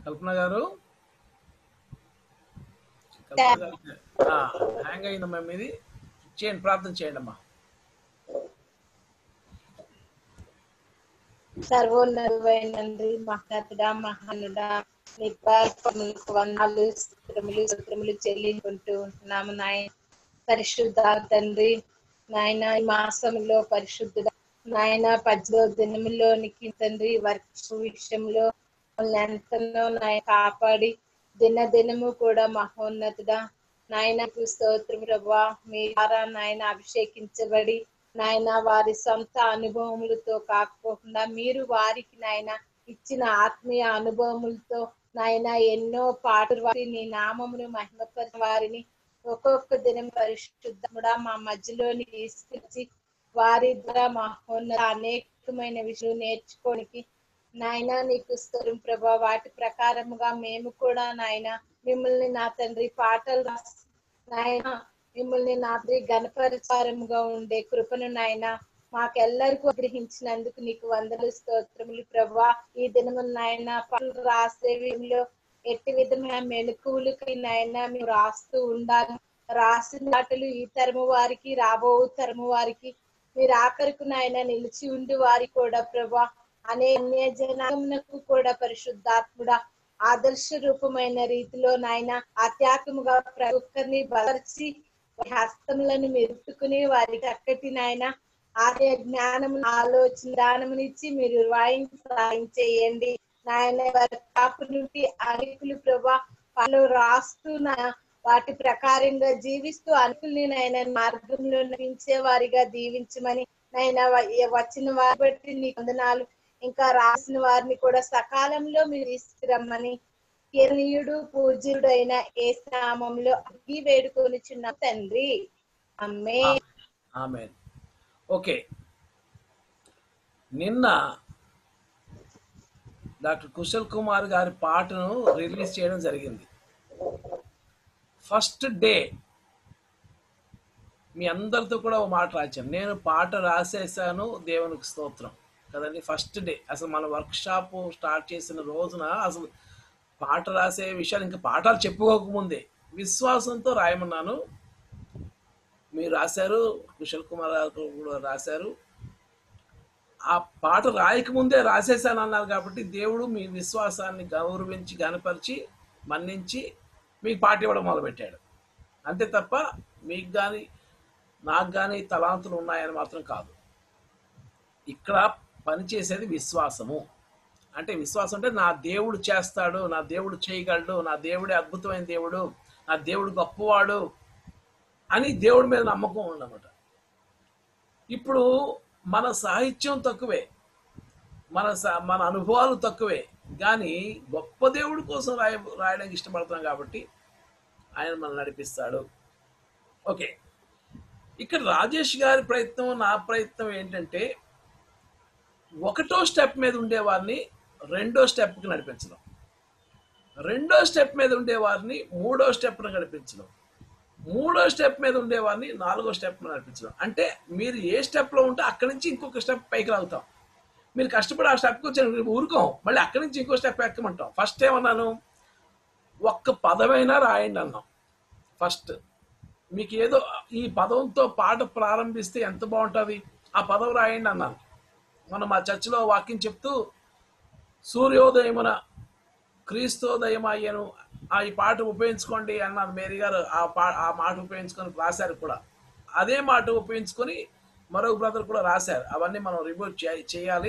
కల్పన గారు కల్పన గారు ఆ, హ్యాంగ్ అయిందమ్మా మీది చేయండి ప్రార్థన చేయండి అమ్మా సర్వోన్నతమైనంది మహతుడా మహానుడా నీ పాపములకు వందనాలు స్తోత్రములు స్తోత్రములు చెల్లించుకుంటూ ఉంటున్నాము నాయన పరిశుద్ధ తండ్రి నాయన ఈ మాసంలో పరిశుద్ధుడ నాయన పద్దెనిమిదో దినములోనికి తండ్రి వర్క్ విషయంలో మమ్మల్ని ఎంతనో నాయ కాపాడి దిన దినము కూడా మహోన్నతుడా నాయనకు స్తోత్రం ప్రభా మీ ద్వారా నాయన అభిషేకించబడి నాయన వారి సొంత అనుభవములతో కాకపోకుండా మీరు వారికి నాయన ఇచ్చిన ఆత్మీయ అనుభవములతో నాయన ఎన్నో పాటలు వారి నీ నామమును మహిమపరిచిన వారిని ఒక్కొక్క దినం పరిశుద్ధముడా మా మధ్యలోని తీసుకొచ్చి వారి ద్వారా మహోన్నత అనేకమైన విషయాలు నేర్చుకోనికి నాయన నీకు స్తోత్రం ప్రభా వాటి ప్రకారముగా మేము కూడా నాయన మిమ్మల్ని నా తండ్రి పాటలు రాసి నాయన మిమ్మల్ని నా తండ్రి గణపరిచారముగా ఉండే కృపను నాయన మాకెల్లరికీ గ్రహించినందుకు నీకు వందలు స్తోత్రములు ప్రభా ఈ దినము నాయన పాటలు రాసే విషయంలో ఎట్టి విధమైన మెలకువలకి నాయన మేము రాస్తూ ఉండాలి రాసిన మాటలు ఈ తరము వారికి రాబో తరము వారికి మీరు ఆఖరికి నాయన నిలిచి ఉండి వారి కూడా ప్రభా అనే అన్య జనాలకు కూడా పరిశుద్ధాత్ముడా ఆదర్శ రూపమైన రీతిలో నాయన అత్యాకముగా ప్రతి ఒక్కరిని బలర్చి వారి హస్తములను మెరుపుకుని వారికి చక్కటి నాయన ఆలయ జ్ఞానం ఆలోచన దానమునిచ్చి మీరు వాయించి సహాయం చేయండి నాయన వారి కాపు నుండి అనేకులు ప్రభా వాళ్ళు రాస్తూ నా వాటి ప్రకారంగా జీవిస్తూ అనుకుల్ని నాయన మార్గంలో నడిపించే వారిగా దీవించమని నాయన వ- వచ్చిన వారి బట్టి నీ వందనాలు ఇంకా రాసిన వారిని కూడా సకాలంలో మీరు తీసుకురమ్మని కిరణీయుడు పూజ్యుడు అయిన ఏ నామంలో అగ్గి వేడుకొని చిన్న తండ్రి అమ్మే ఆమె ఓకే నిన్న డాక్టర్ కుశల్ కుమార్ గారి పాటను రిలీజ్ చేయడం జరిగింది ఫస్ట్ డే మీ అందరితో కూడా ఒక మాట రాశాను నేను పాట రాసేసాను దేవునికి స్తోత్రం కదండి ఫస్ట్ డే అసలు మన వర్క్ షాప్ స్టార్ట్ చేసిన రోజున అసలు పాట రాసే విషయాలు ఇంకా పాఠాలు చెప్పుకోకముందే విశ్వాసంతో రాయమన్నాను మీరు రాశారు కుశల్ కుమార్ గారు కూడా రాశారు ఆ పాట రాయకముందే రాసేసాను అన్నారు కాబట్టి దేవుడు మీ విశ్వాసాన్ని గౌరవించి గనపరిచి మన్నించి మీకు పాట ఇవ్వడం మొదలుపెట్టాడు అంతే తప్ప మీకు కానీ నాకు కానీ తలాంతులు ఉన్నాయని మాత్రం కాదు ఇక్కడ పనిచేసేది విశ్వాసము అంటే విశ్వాసం అంటే నా దేవుడు చేస్తాడు నా దేవుడు చేయగలడు నా దేవుడే అద్భుతమైన దేవుడు నా దేవుడు గొప్పవాడు అని దేవుడి మీద నమ్మకం ఉండమాట ఇప్పుడు మన సాహిత్యం తక్కువే మన స- మన అనుభవాలు తక్కువే కానీ గొప్ప దేవుడి కోసం రాయ రాయడానికి ఇష్టపడుతున్నాం కాబట్టి ఆయన మనం నడిపిస్తాడు ఓకే ఇక్కడ రాజేష్ గారి ప్రయత్నం నా ప్రయత్నం ఏంటంటే ఒకటో స్టెప్ మీద ఉండేవారిని రెండో స్టెప్కి నడిపించడం రెండో స్టెప్ మీద ఉండేవారిని మూడో స్టెప్ను నడిపించడం మూడో స్టెప్ మీద ఉండేవారిని నాలుగో స్టెప్ నడిపించడం అంటే మీరు ఏ స్టెప్లో ఉంటే అక్కడి నుంచి ఇంకొక స్టెప్ పైకి లాగుతాం మీరు కష్టపడి ఆ స్టెప్కి వచ్చి ఊరుకోం మళ్ళీ అక్కడి నుంచి ఇంకో స్టెప్ ఎక్కమంటాం ఫస్ట్ ఏమన్నాను ఒక్క పదమైనా రాయండి అన్నాం ఫస్ట్ మీకు ఏదో ఈ పదంతో పాట ప్రారంభిస్తే ఎంత బాగుంటుంది ఆ పదం రాయండి అన్నాను మనం మా చర్చిలో వాక్యం చెప్తూ సూర్యోదయమున క్రీస్తోదయం అయ్యను ఆ ఈ పాట ఉపయోగించుకోండి అన్నారు మేరీ గారు ఆ పా ఆ మాట ఉపయోగించుకొని రాశారు కూడా అదే మాట ఉపయోగించుకొని మరొక బ్రదర్ కూడా రాశారు అవన్నీ మనం రివ్యూ చేయాలి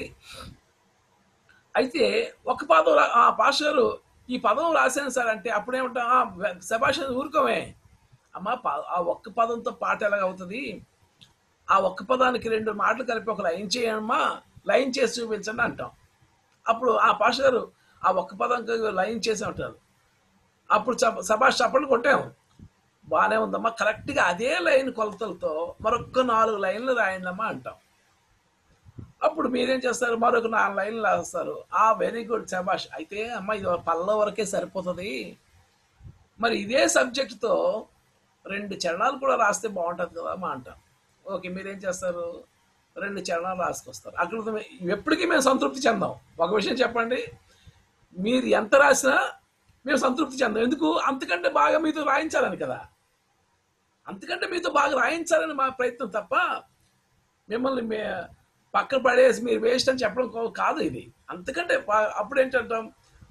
అయితే ఒక పదం రా- ఆ పాస్టర్ ఈ పదం రాశాను సార్ అంటే అప్పుడేమంటాం సభాషణ ఊరుకోమే అమ్మ ప- ఆ ఒక్క పదంతో పాట ఎలాగవుతుంది ఆ ఒక్క పదానికి రెండు మాటలు కలిపి ఒక లైన్ చేయమ్మా లైన్ చేసి చూపించండి అంటాం అప్పుడు ఆ పాష గారు ఆ ఒక్క పదం లైన్ చేసి ఉంటారు అప్పుడు చ- సభాష్ చప్పట్లు కొట్టాము బాగానే ఉందమ్మా కరెక్ట్గా అదే లైన్ కొలతలతో మరొక నాలుగు లైన్లు రాయండమ్మా అంటాం అప్పుడు మీరేం చేస్తారు మరొక నాలుగు లైన్లు రాస్తారు ఆ వెరీ గుడ్ శబాష్ అయితే అమ్మ ఇది పల్ల వరకే సరిపోతుంది మరి ఇదే సబ్జెక్టుతో రెండు చరణాలు కూడా రాస్తే బాగుంటుంది కదా అమ్మా అంటాం ఓకే మీరేం చేస్తారు రెండు చరణాలు రాసుకొస్తారు అక్కడ మే- ఎప్పటికీ మేము సంతృప్తి చెందాం ఒక విషయం చెప్పండి మీరు ఎంత రాసినా మేము సంతృప్తి చెందాం ఎందుకు అంతకంటే బాగా మీతో రాయించాలని కదా అంతకంటే మీతో బాగా రాయించాలని మా ప్రయత్నం తప్ప మిమ్మల్ని మే పక్కన పడేసి మీరు వేస్ట్ అని చెప్పడం కో- కాదు ఇది అంతకంటే బా- అప్పుడు ఏంటంటాం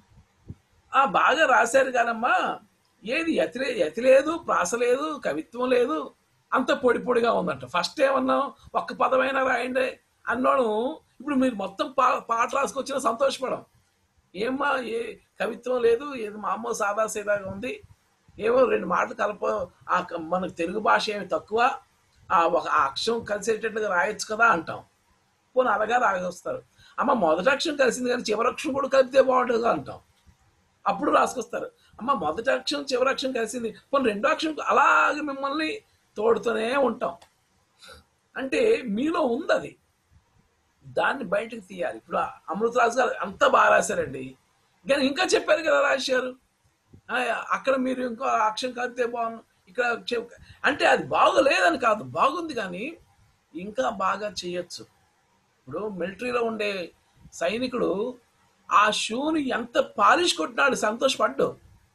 ఆ బాగా రాశారు కానమ్మా ఏది ఎతిలే ఎతి లేదు ప్రాస లేదు కవిత్వం లేదు అంత పొడి పొడిగా ఉందంట ఫస్ట్ ఏమన్నాం ఒక్క పదమైనా రాయండి అన్నాడు ఇప్పుడు మీరు మొత్తం పా పాట రాసుకొచ్చినా సంతోషపడం ఏమ్మా ఏ కవిత్వం లేదు ఏది మామూలు సాదా సీదాగా ఉంది ఏమో రెండు మాటలు కలప ఆ క- మనకు తెలుగు భాష ఏమి తక్కువ ఆ ఒక ఆ అక్షరం కలిసేటట్టుగా రాయొచ్చు కదా అంటాం పోనీ అలాగా రాగొస్తారు అమ్మ మొదటి అక్షరం కలిసింది కానీ చివరి అక్షరం కూడా కలిపితే బాగుంటుంది అంటాం అప్పుడు రాసుకొస్తారు అమ్మ మొదటి అక్షరం చివరి అక్షరం కలిసింది పోనీ రెండో అక్షరం అలాగే మిమ్మల్ని తోడుతూనే ఉంటాం అంటే మీలో ఉంది అది దాన్ని బయటకు తీయాలి ఇప్పుడు అమృతరాజు గారు అంత బాగా రాశారండి కానీ ఇంకా చెప్పారు కదా రాశారు ఆ, అక్కడ మీరు ఇంకో అక్షరం కలిపితే బాగుంది ఇక్కడ చెప్- అంటే అది బాగోలేదని కాదు బాగుంది కానీ ఇంకా బాగా చేయొచ్చు ఇప్పుడు మిలిటరీలో ఉండే సైనికుడు ఆ షూని ఎంత పాలిష్ కొట్టినాడు సంతోషపడ్డు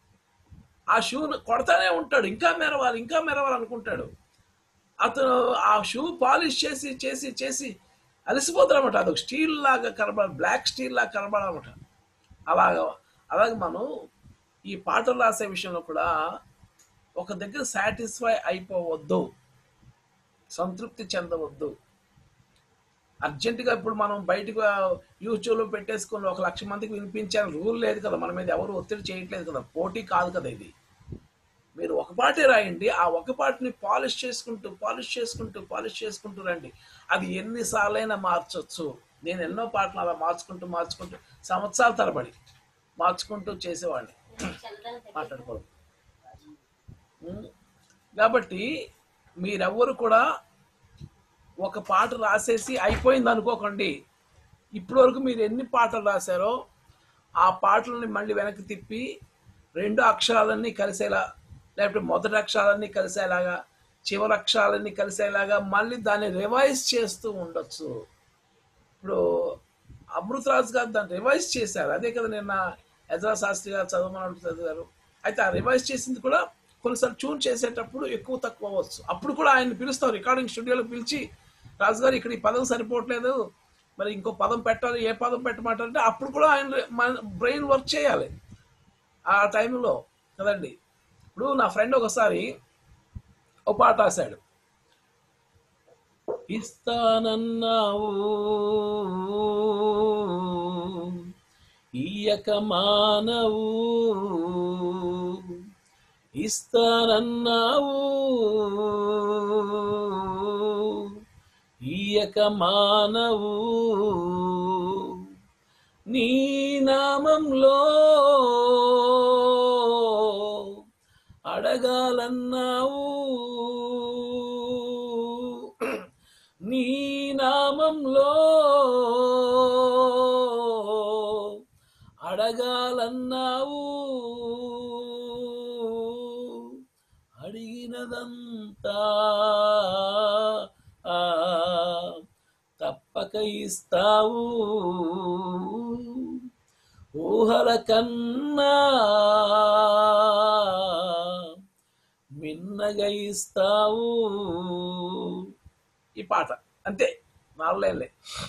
ఆ షూను కొడతానే ఉంటాడు ఇంకా మెరవాలి ఇంకా మెరవాలి అనుకుంటాడు అతను ఆ షూ పాలిష్ చేసి చేసి చేసి అలసిపోతారన్నమాట అదొక స్టీల్ లాగా కనబడ బ్లాక్ స్టీల్ లాగా కనబడాలన్నమాట అలాగా అలాగే మనం ఈ పాటలు రాసే విషయంలో కూడా ఒక దగ్గర సాటిస్ఫై అయిపోవద్దు సంతృప్తి చెందవద్దు అర్జెంటుగా ఇప్పుడు మనం బయటకు యూట్యూబ్లో పెట్టేసుకొని ఒక లక్ష మందికి వినిపించాలని రూల్ లేదు కదా మన మీద ఎవరు ఒత్తిడి చేయట్లేదు కదా పోటీ కాదు కదా ఇది మీరు ఒక పాటే రాయండి ఆ ఒక పాటని పాలిష్ చేసుకుంటూ పాలిష్ చేసుకుంటూ పాలిష్ చేసుకుంటూ రండి అది ఎన్నిసార్లైనా మార్చొచ్చు నేను ఎన్నో పాటలు అలా మార్చుకుంటూ మార్చుకుంటూ సంవత్సరాల తరబడి మార్చుకుంటూ చేసేవాడిని మాట్లాడుకోవడం ఉం. కాబట్టి మీరెవ్వరు కూడా ఒక పాట రాసేసి అయిపోయింది అనుకోకండి ఇప్పటి వరకు మీరు ఎన్ని పాటలు రాశారో ఆ పాటలని మళ్ళీ వెనక్కి తిప్పి రెండు అక్షరాలన్నీ కలిసేలా లేకపోతే మొదటి అక్షరాలన్నీ కలిసేలాగా చివరి అక్షరాలన్నీ కలిసేలాగా మళ్ళీ దాన్ని రివైజ్ చేస్తూ ఉండొచ్చు ఇప్పుడు అమృతరాజు గారు దాన్ని రివైజ్ చేశారు అదే కదా నిన్న యజ్రా శాస్త్రి గారు చదవమని చదివారు అయితే ఆ రివైజ్ చేసింది కూడా కొన్నిసార్లు ట్యూన్ చేసేటప్పుడు ఎక్కువ తక్కువ అవ్వచ్చు అప్పుడు కూడా ఆయన పిలుస్తాం రికార్డింగ్ స్టూడియోలో పిలిచి రాజుగారు ఇక్కడ ఈ పదం సరిపోవట్లేదు మరి ఇంకో పదం పెట్టాలి ఏ పదం పెట్టమంటారంటే అప్పుడు కూడా ఆయన మన బ్రెయిన్ వర్క్ చేయాలి ఆ టైంలో కదండి ఇప్పుడు నా ఫ్రెండ్ ఒకసారి ఒక పాట రాశాడు ఇస్తానన్నావు ఇయ్యక మానవు ఇస్తానన్నావు ఇయ్యక మానవు నీ నామంలో అడగాలన్నావు నీ నామంలో అడగాలన్నావు అడిగినదంతా ఆ, తప్పక ఇస్తావు ఊహల కన్నా మిన్నగా ఇస్తావు ఈ పాట అంతే నాలుగు లైన్లే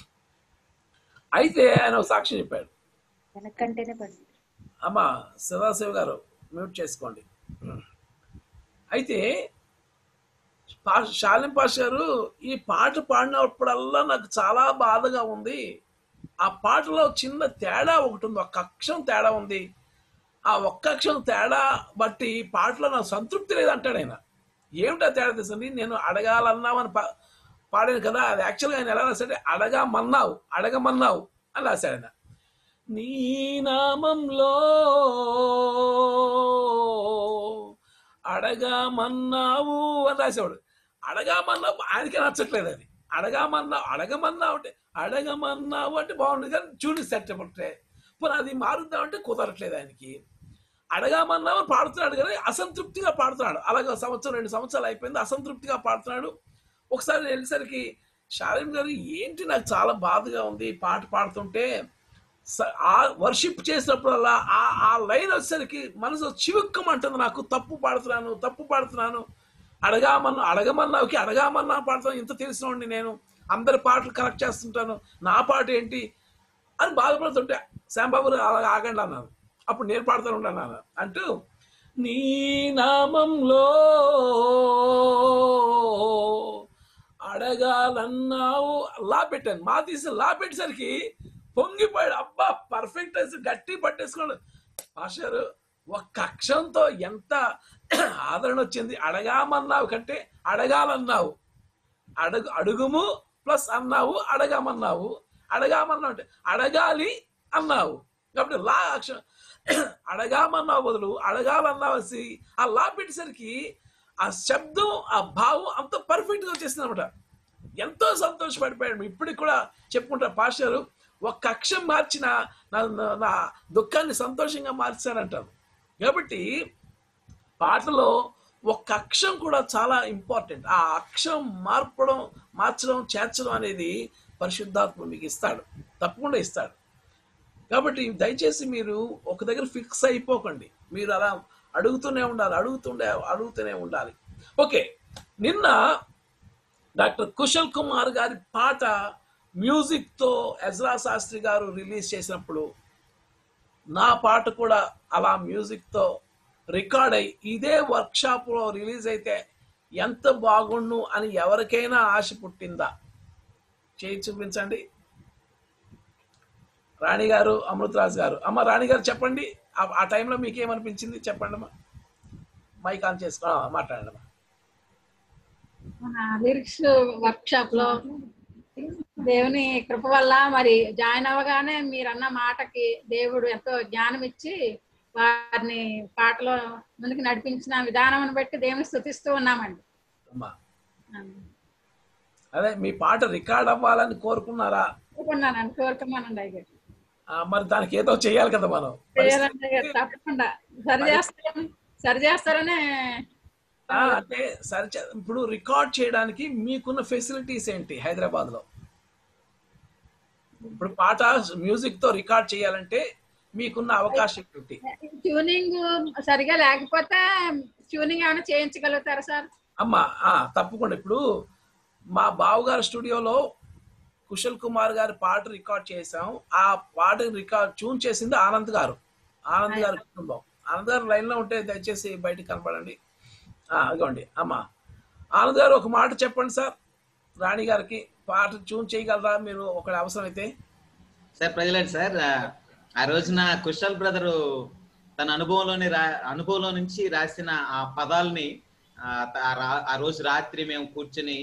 అయితే ఆయన ఒక సాక్ష్యం చెప్పాడు వెనకంటేనే పడింది అమ్మ సదాశివ గారు మ్యూట్ చేసుకోండి అయితే పా- శాలిం పాష గారు ఈ పాట పాడినప్పుడల్లా నాకు చాలా బాధగా ఉంది ఆ పాటలో చిన్న తేడా ఒకటి ఉంది ఒక్క అక్షరం తేడా ఉంది ఆ ఒక్క అక్షరం తేడా బట్టి ఈ పాటలో నాకు సంతృప్తి లేదంటాడు ఆయన ఏమిటా తేడా తెలుసండి నేను అడగాలన్నామని పా పాడాను కదా అది యాక్చువల్గా ఆయన ఎలా రాశాడు అడగమన్నావు అడగమన్నావు అని రాశాడు ఆయన నీ నామంలో అడగమన్నావు అని రాసేవాడు అడగమన్నావు ఆయనకే నచ్చట్లేదు అది అడగమన్నావు అడగమన్నావు అంటే అడగమన్నావు అంటే బాగుండదు కానీ చూడు సెట్ పట్టే పోనీ అది మారుద్దామంటే కుదరట్లేదు ఆయనకి అడగమన్నావు అని పాడుతున్నాడు కానీ అసంతృప్తిగా పాడుతున్నాడు అలాగే సంవత్సరం రెండు సంవత్సరాలు అయిపోయింది అసంతృప్తిగా పాడుతున్నాడు ఒకసారి నేను వెళ్ళేసరికి శాలిం గారు ఏంటి నాకు చాలా బాధగా ఉంది ఈ పాట పాడుతుంటే స- ఆ వర్షిప్ చేసినప్పుడల్లా ఆ ఆ లైన్ వచ్చేసరికి మనసు చివుక్కమంటుంది నాకు తప్పు పాడుతున్నాను తప్పు పాడుతున్నాను అడగామన్నా అడగమన్నావుకి అడగామన్నా పాడుతాను ఇంత తెలిసినోడిని నేను అందరి పాటలు కరెక్ట్ చేస్తుంటాను నా పాట ఏంటి అని బాధపడుతుంటే శాంబాబు అలా ఆగండి అన్నాను అప్పుడు నేను పాడుతూ ఉంటాను అన్నాను అంటూ నీ నామంలో అడగాలన్నావు లా పెట్టాను మా తీసి లా పెట్టేసరికి పొంగిపోయాడు అబ్బా పర్ఫెక్ట్ వేసి గట్టి పట్టేసుకోండి మాస్టారు ఒక్క అక్షరంతో ఎంత ఆదరణ వచ్చింది అడగామన్నావు కంటే అడగాలన్నావు అడుగు అడుగుము ప్లస్ అన్నావు అడగామన్నావు అడగామన్నావు అంటే అడగాలి అన్నావు కాబట్టి లా అక్షరం అడగామన్నావు బదులు అడగాలన్నావు వచ్చి ఆ లా పెట్టేసరికి ఆ శబ్దం ఆ భావం అంత పర్ఫెక్ట్గా వచ్చేసింది అనమాట ఎంతో సంతోషపడిపోయాడు ఇప్పటికి కూడా చెప్పుకుంటారు పాస్టర్ ఒక్క అక్షరం మార్చిన నా నా- నా దుఃఖాన్ని సంతోషంగా మార్చారంటారు కాబట్టి పాటలో ఒక్క అక్షరం కూడా చాలా ఇంపార్టెంట్ ఆ అక్షరం మార్పడం మార్చడం చేర్చడం అనేది పరిశుద్ధాత్మ మీకు ఇస్తాడు తప్పకుండా ఇస్తాడు కాబట్టి దయచేసి మీరు ఒక దగ్గర ఫిక్స్ అయిపోకండి మీరు అలా అడుగుతూనే ఉండాలి అడుగుతుండే అడుగుతూనే ఉండాలి ఓకే నిన్న డాక్టర్ కుశల్ కుమార్ గారి పాట మ్యూజిక్తో ఎజ్రా శాస్త్రి గారు రిలీజ్ చేసినప్పుడు నా పాట కూడా అలా మ్యూజిక్తో రికార్డ్ అయ్యి ఇదే వర్క్షాప్లో రిలీజ్ అయితే ఎంత బాగుండు అని ఎవరికైనా ఆశ పుట్టిందా చేయి చూపించండి రాణి గారు అమృతరాజ్ గారు అమ్మ రాణి గారు చెప్పండి ఆ- ఆ టైంలో మీకేమనిపించింది చెప్పండి అమ్మా మైక్ ఆన్ చేసుకో ఆ, మాట్లాడండి అమ్మా మన లిరిక్స్ వర్క్ షాప్ లో దేవుని కృప వల్ల మరి జాయిన్ అవ్వగానే మీరన్న మాటకి దేవుడు ఎంతో జ్ఞానం ఇచ్చి వారిని పాటలో ముందుకు నడిపించిన విధానం బట్టి దేవుని స్థుతిస్తూ ఉన్నామండి అమ్మా అదే మీ పాట రికార్డ్ అవ్వాలని కోరుకున్నారా కోరుకున్నానండి కోరుకున్నానండి అయ్యారు ఆ, మరి దానికి ఏదో చేయాలి కదా మనం చేయాలంటే తప్పకుండా సరి చేస్తారని సరి చేస్తారనే ఆ, అంటే సరే చే- ఇప్పుడు రికార్డ్ చేయడానికి మీకున్న ఫెసిలిటీస్ ఏంటి హైదరాబాద్ లో ఇప్పుడు పాట మ్యూజిక్ తో రికార్డ్ చేయాలంటే మీకున్న అవకాశం ఏంటి ట్యూనింగ్ సరిగా లేకపోతే ట్యూనింగ్ ఏమైనా చేయించగలుగుతారా సార్ అమ్మా ఆ, తప్పకుండా ఇప్పుడు మా బావగారి స్టూడియోలో కుశల్ కుమార్ గారి పాట రికార్డ్ చేసాం ఆ పాట రికార్డ్ ట్యూన్ చేసింది ఆనంద్ గారు ఆనంద్ గారి కుటుంబం ఆనంద్ గారు లైన్ లో ఉంటే దయచేసి బయటికి కనపడండి ఆ, అదిగోండి అమ్మా ఆనంద్ గారు ఒక మాట చెప్పండి సార్ రాణి గారికి పాట ట్యూన్ చేయగలరా మీరు ఒకటి అవసరం అయితే సార్ ప్రజలండి సార్ ఆ- ఆ రోజున కుశల్ బ్రదరు తన అనుభవంలోని రా అనుభవంలో నుంచి రాసిన ఆ పదాలని ఆ, త- ఆ రా- ఆ రోజు రాత్రి మేము కూర్చుని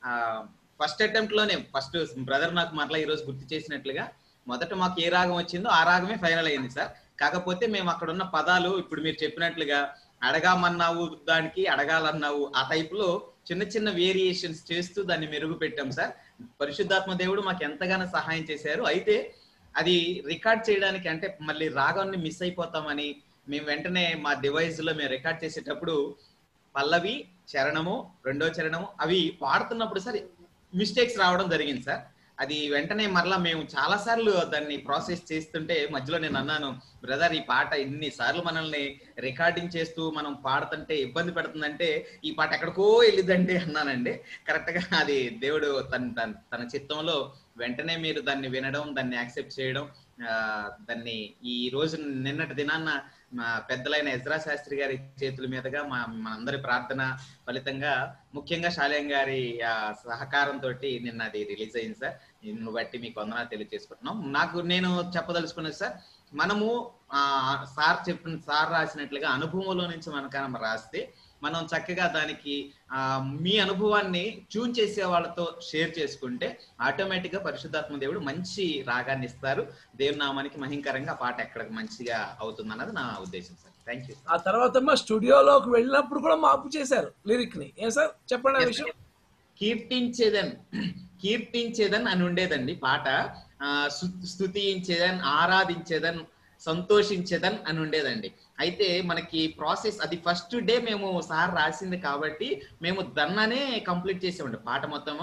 ఫస్ట్ అటెంప్ట్ లోనే ఫస్ట్ బ్రదర్ నాకు మరలా ఈ రోజు గుర్తు చేసినట్లుగా మొదట మాకు ఏ రాగం వచ్చిందో ఆ రాగమే ఫైనల్ అయింది సార్ కాకపోతే మేము అక్కడ ఉన్న పదాలు ఇప్పుడు మీరు చెప్పినట్లుగా అడగామన్నావు దానికి అడగాలన్నావు ఆ టైప్ లో చిన్న చిన్న వేరియేషన్స్ చేస్తూ దాన్ని మెరుగు పెట్టాం సార్ పరిశుద్ధాత్మ దేవుడు మాకు ఎంతగానో సహాయం చేశారు అయితే అది రికార్డ్ చేయడానికి అంటే మళ్ళీ రాగాన్ని మిస్ అయిపోతామని మేము వెంటనే మా డివైస్ లో మేము రికార్డ్ చేసేటప్పుడు పల్లవి చరణము రెండో చరణము అవి పాడుతున్నప్పుడు సార్ మిస్టేక్స్ రావడం జరిగింది సార్ అది వెంటనే మరలా మేము చాలా సార్లు దాన్ని ప్రాసెస్ చేస్తుంటే మధ్యలో నేను అన్నాను బ్రదర్ ఈ పాట ఇన్ని సార్లు మనల్ని రికార్డింగ్ చేస్తూ మనం పాడుతుంటే ఇబ్బంది పెడుతుందంటే ఈ పాట ఎక్కడికో వెళ్ళిందండి అన్నానండి కరెక్ట్ గా అది దేవుడు తన తన తన చిత్తంలో వెంటనే మీరు దాన్ని వినడం దాన్ని యాక్సెప్ట్ చేయడం ఆ, దాన్ని ఈ రోజు నిన్నటి దినాన్న మా పెద్దలైన ఎజ్రా శాస్త్రి గారి చేతుల మీదుగా మా మనందరి ప్రార్థన ఫలితంగా ముఖ్యంగా శాలేం గారి ఆ, సహకారంతో నిన్న అది రిలీజ్ అయింది సార్ దీన్ని బట్టి మీకు వందనాలు తెలియజేసుకుంటున్నాం నాకు నేను చెప్పదలుచుకున్నది సార్ మనము ఆ సార్ చెప్పిన సార్ రాసినట్లుగా అనుభవంలో నుంచి మనకన్నా రాస్తే మనం చక్కగా దానికి ఆ మీ అనుభవాన్ని ట్యూన్ చేసే వాళ్ళతో షేర్ చేసుకుంటే ఆటోమేటిక్ గా పరిశుద్ధాత్మ దేవుడు మంచి రాగాన్ని ఇస్తారు దేవుని నామానికి మహింకరంగా ఆ పాట ఎక్కడ మంచిగా అవుతుంది అన్నది నా ఉద్దేశం సార్ థ్యాంక్ యూ ఆ తర్వాత మా స్టూడియోలోకి వెళ్ళినప్పుడు కూడా మార్పు చేశారు లిరిక్ ని ఏం సార్ చెప్పండి ఆ విషయం కీర్తించేదన్ కీర్తించేదన్ అని ఉండేదండి పాట ఆ సు- స్తుతించేదన్ ఆరాధించేదన్ సంతోషించేదన్ అని ఉండేదండి అయితే మనకి ప్రాసెస్ అది ఫస్ట్ డే మేము సార్ రాసింది కాబట్టి మేము దన్ననే కంప్లీట్ చేసామండి పాట మొత్తము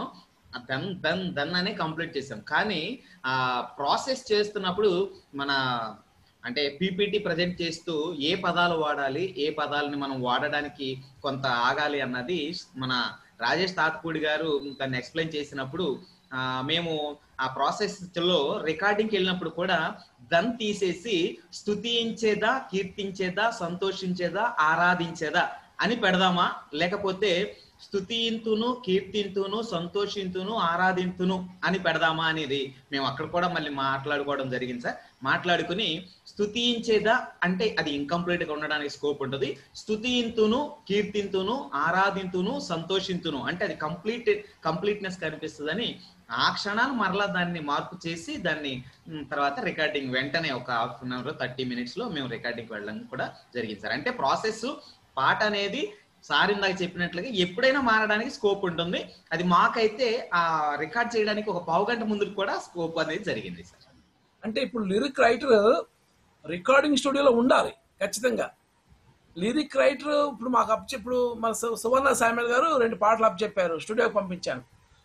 దన్ దన్ దన్ అనే కంప్లీట్ చేసాం కానీ ఆ ప్రాసెస్ చేస్తున్నప్పుడు మన అంటే పీపీటీ ప్రజెంట్ చేస్తూ ఏ పదాలు వాడాలి ఏ పదాలని మనం వాడడానికి కొంత ఆగాలి అన్నది మన రాజేష్ తాత్పూడి గారు దాన్ని ఎక్స్ప్లెయిన్ చేసినప్పుడు ఆ, మేము ఆ ప్రాసెస్ లో రికార్డింగ్కి వెళ్ళినప్పుడు కూడా దన్ తీసేసి స్తుతించేదా కీర్తించేదా సంతోషించేదా ఆరాధించేదా అని పెడదామా లేకపోతే స్తుతింతును కీర్తింతును సంతోషింతును ఆరాధింతును అని పెడదామా అనేది మేము అక్కడ కూడా మళ్ళీ మాట్లాడుకోవడం జరిగింది సార్ మాట్లాడుకుని స్తుతించేదా అంటే అది incomplete గా ఉండడానికి స్కోప్ ఉంటుంది స్తుతింతును కీర్తింతును ఆరాధింతును సంతోషింతును అంటే అది కంప్లీట్ కంప్లీట్నెస్ కనిపిస్తుందని ఆ క్షణాలు మరలా దాన్ని మార్పు చేసి దాన్ని ఉమ్, తర్వాత రికార్డింగ్ వెంటనే ఒక half an hour thirty minutes లో మేము రికార్డింగ్ వెళ్ళడం కూడా జరిగింది సార్ అంటే ప్రాసెస్ పాట అనేది సార్ ఇందాక చెప్పినట్లుగా ఎప్పుడైనా మారడానికి స్కోప్ ఉంటుంది అది మాకైతే ఆ రికార్డ్ చేయడానికి ఒక పావు గంట ముందు కూడా స్కోప్ అనేది జరిగింది సార్ అంటే ఇప్పుడు లిరిక్ రైటర్ రికార్డింగ్ స్టూడియోలో ఉండాలి ఖచ్చితంగా లిరిక్ రైటర్ ఇప్పుడు మాకు అప్ ఇప్పుడు మన సు- సువర్ణ సామ్యల్ గారు రెండు పాటలు అప్ చెప్పారు స్టూడియోకి పంపించాను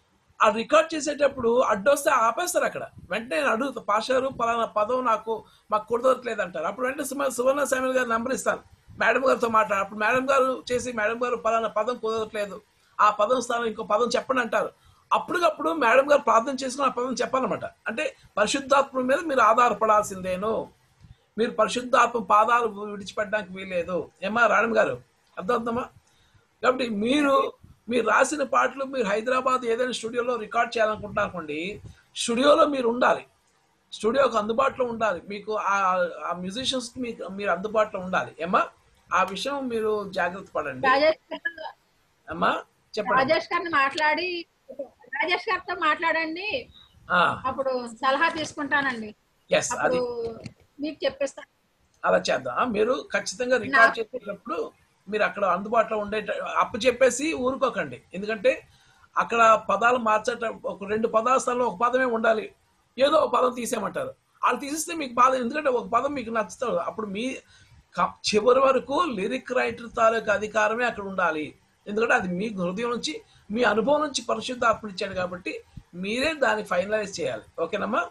ఆ రికార్డ్ చేసేటప్పుడు అడ్డొస్తే ఆపేస్తారు అక్కడ వెంటనే నేను అడుగుతా పాషారు పలానా పదం నాకు మాకు కుదరట్లేదు అంటారు అప్పుడు వెంటనే సుమ- సువర్ణ సామ్యల్ గారు నెంబర్ ఇస్తాను మేడం గారితో మాట్లాడు అప్పుడు మేడం గారు చేసి మేడం గారు పలానా పదం కుదరట్లేదు ఆ పదం స్థానం ఇంకో పదం చెప్పండి అంటారు అప్పటికప్పుడు మేడం గారు ప్రార్థన చేసుకుని ఆ పదం చెప్పాలన్నమాట అంటే పరిశుద్ధాత్మ మీద మీరు ఆధారపడాల్సిందేను మీరు పరిశుద్ధాత్మ పాదాలు విడిచిపెట్టడానికి వీలేదు ఏమా రాణం గారు అర్థమవుతుందమ్మా కాబట్టి మీరు మీరు రాసిన పాటలు మీరు హైదరాబాద్ ఏదైనా స్టూడియోలో రికార్డ్ చేయాలనుకుంటున్నారనుకోండి స్టూడియోలో మీరు ఉండాలి స్టూడియోకి అందుబాటులో ఉండాలి మీకు ఆ ఆ musicians కి మీకు మీరు అందుబాటులో ఉండాలి ఏమ్మా ఆ విషయం మీరు జాగ్రత్త పడండి రాజేష్ గారితో అమ్మా చెప్పండి రాజేష్ గారిని మాట్లాడి రాజేష్ గారితో మాట్లాడండి అప్పుడు సలహా తీసుకుంటానండి ఎస్ అది అప్పుడు మీకు చెప్పిస్తాను అలా చేద్దాం ఆ, మీరు ఖచ్చితంగా రికార్డ్ చేసేటప్పుడు మీరు అక్కడ అందుబాటులో ఉండే అప్పు చెప్పేసి ఊరుకోకండి ఎందుకంటే అక్కడ పదాలు మార్చట ఒక రెండు పదాల స్థలంలో ఒక పదమే ఉండాలి ఏదో ఒక పదం తీసేయమంటారు వాళ్ళు తీసేస్తే మీకు బాధ ఎందుకంటే ఒక పదం మీకు నచ్చుతారు అప్పుడు మీ క- చివరి వరకు లిరిక్ రైటర్ తాలూకు అధికారమే అక్కడ ఉండాలి ఎందుకంటే అది మీ హృదయం నుంచి మీ అనుభవం నుంచి పరిశుద్ధాత్మ ఇచ్చాడు కాబట్టి మీరే దాన్ని ఫైనలైజ్ చేయాలి ఓకేనమ్మా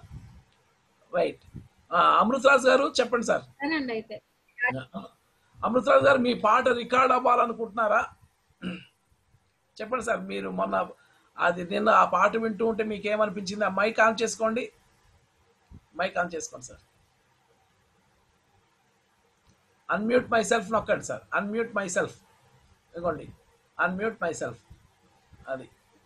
రైట్ అమృతరాజ్ గారు చెప్పండి సార్ అదేనండి అయితే అమృతరాజ్ గారు మీ పాట రికార్డ్ అవ్వాలనుకుంటున్నారా చెప్పండి సార్ మీరు మొన్న అది నిన్న ఆ పాట వింటూ ఉంటే మీకు ఏమనిపించింది ఆ మైక్ ఆన్ చేసుకోండి మైక్ ఆన్ చేసుకోండి సార్ అన్మ్యూట్ మై సెల్ఫ్ నొక్కండి సార్ అన్మ్యూట్ మై సెల్ఫ్ ఇదిగోండి అన్మ్యూట్ మై సెల్ఫ్ అది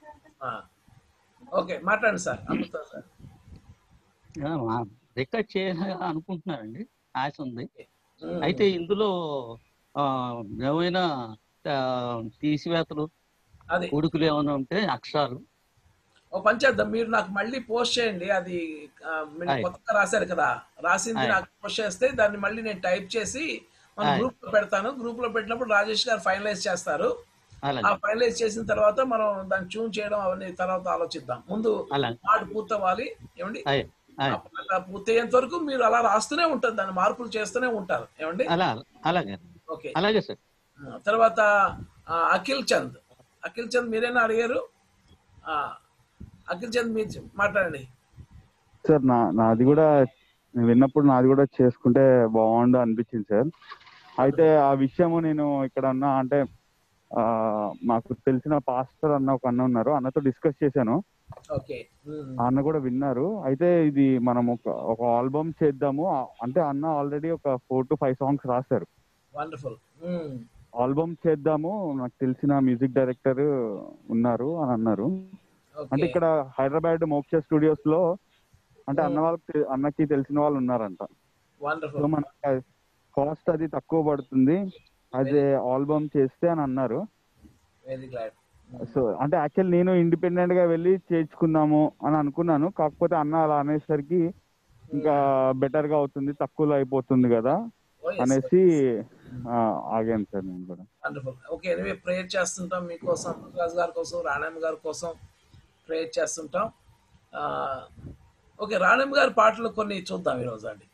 ఓకే మాట్లాడండి సార్ అమృతరాజ్ సార్ రికార్డ్ చేయాలని అనుకుంటున్నారండి ఆశ ఉంది ఉమ్, అయితే ఇందులో ఆ, ఏమైనా ఆ, తీసివేతలు అది ఉడుకులు ఏమైనా ఉంటే అక్షరాలు ఓ పని చేద్దాం మీరు నాకు మళ్ళీ పోస్ట్ చేయండి అది ఆ, మీరు ఆయ్. కొత్తగా రాశారు కదా రాసింది ఆయ్. నాకు పోస్ట్ చేస్తే దాన్ని మళ్ళీ నేను టైప్ చేసి మన ఆయ్. గ్రూప్ లో పెడతాను గ్రూప్ లో పెట్టినప్పుడు రాజేష్ గారు ఫైనలైజ్ చేస్తారు ఆ అలాగే ఫైనలైజ్ చేసిన తర్వాత మనం దాన్ని ట్యూన్ చేయడం అవన్నీ తర్వాత ఆలోచిద్దాం ముందు అలాగే పాట పూర్తవ్వాలి ఏమండి అయ్యే ఆ అయ్యే పాట పూర్తయ్యేంత వరకు మీరు అలా రాస్తూనే ఉంటారు దాన్ని మార్పులు చేస్తూనే ఉంటారు ఏమండి అలా అలాగే ఓకే అలాగే సార్ ఆ, తర్వాత ఆ, అఖిల్ చంద్ అఖిల్ చంద్ మీరేనా అడిగారు ఆ, అఖిల్ చంద్ మీరు మాట్లాడండి సార్ నా నాది కూడా నేను విన్నప్పుడు నాది కూడా చేసుకుంటే బాగుండు అనిపించింది సార్ అయితే ఆ విషయము నేను ఇక్కడ ఉన్న అంటే ఆ, మాకు తెలిసిన పాస్టర్ అన్న ఒక అన్న ఉన్నారు అన్నతో డిస్కస్ చేశాను ఓకే ఉమ్. ఆ అన్న కూడా విన్నారు అయితే ఇది మనం ఒక ఒక ఆల్బమ్ చేద్దాము ఆ- అంటే అన్న ఆల్రెడీ ఒక ఫోర్ టు ఫైవ్ సాంగ్స్ రాశారు వండర్ఫుల్ ఆల్బమ్ చేద్దాము నాకు తెలిసిన మ్యూజిక్ డైరెక్టర్ ఉన్నారు అని అన్నారు అంటే ఓకే ఇక్కడ హైదరాబాద్ మోక్ష స్టూడియోస్ లో అంటే Hmm. అన్న వాళ్ళకి తె- అన్నకి తెలిసిన వాళ్ళు ఉన్నారంట సో వండర్ఫుల్ మనకి కాస్ట్ అది తక్కువ పడుతుంది అదే ఆల్బమ్ చేస్తే అని అన్నారు వెరీ గ్లాడ్ సో అంటే యాక్చువల్ నేను ఇండిపెండెంట్ గా వెళ్ళి చేర్చుకుందాము అని అనుకున్నాను కాకపోతే అన్న అలా అనేసరికి ఇంకా బెటర్ గా అవుతుంది తక్కువలో అయిపోతుంది కదా అనేసి ఆ, ఆగాను సార్ నేను కూడా వండర్ఫుల్ ఓకే ఎనివే ప్రేయర్ చేస్తుంటాం మీకోసం రాజు గారి కోసం రాణమ్మ గారి కోసం ప్రేయర్ చేస్తుంటాం ఆ, ఓకే రాణమ్మ గారి పాటలు కొన్ని చూద్దాం ఈరోజు అండి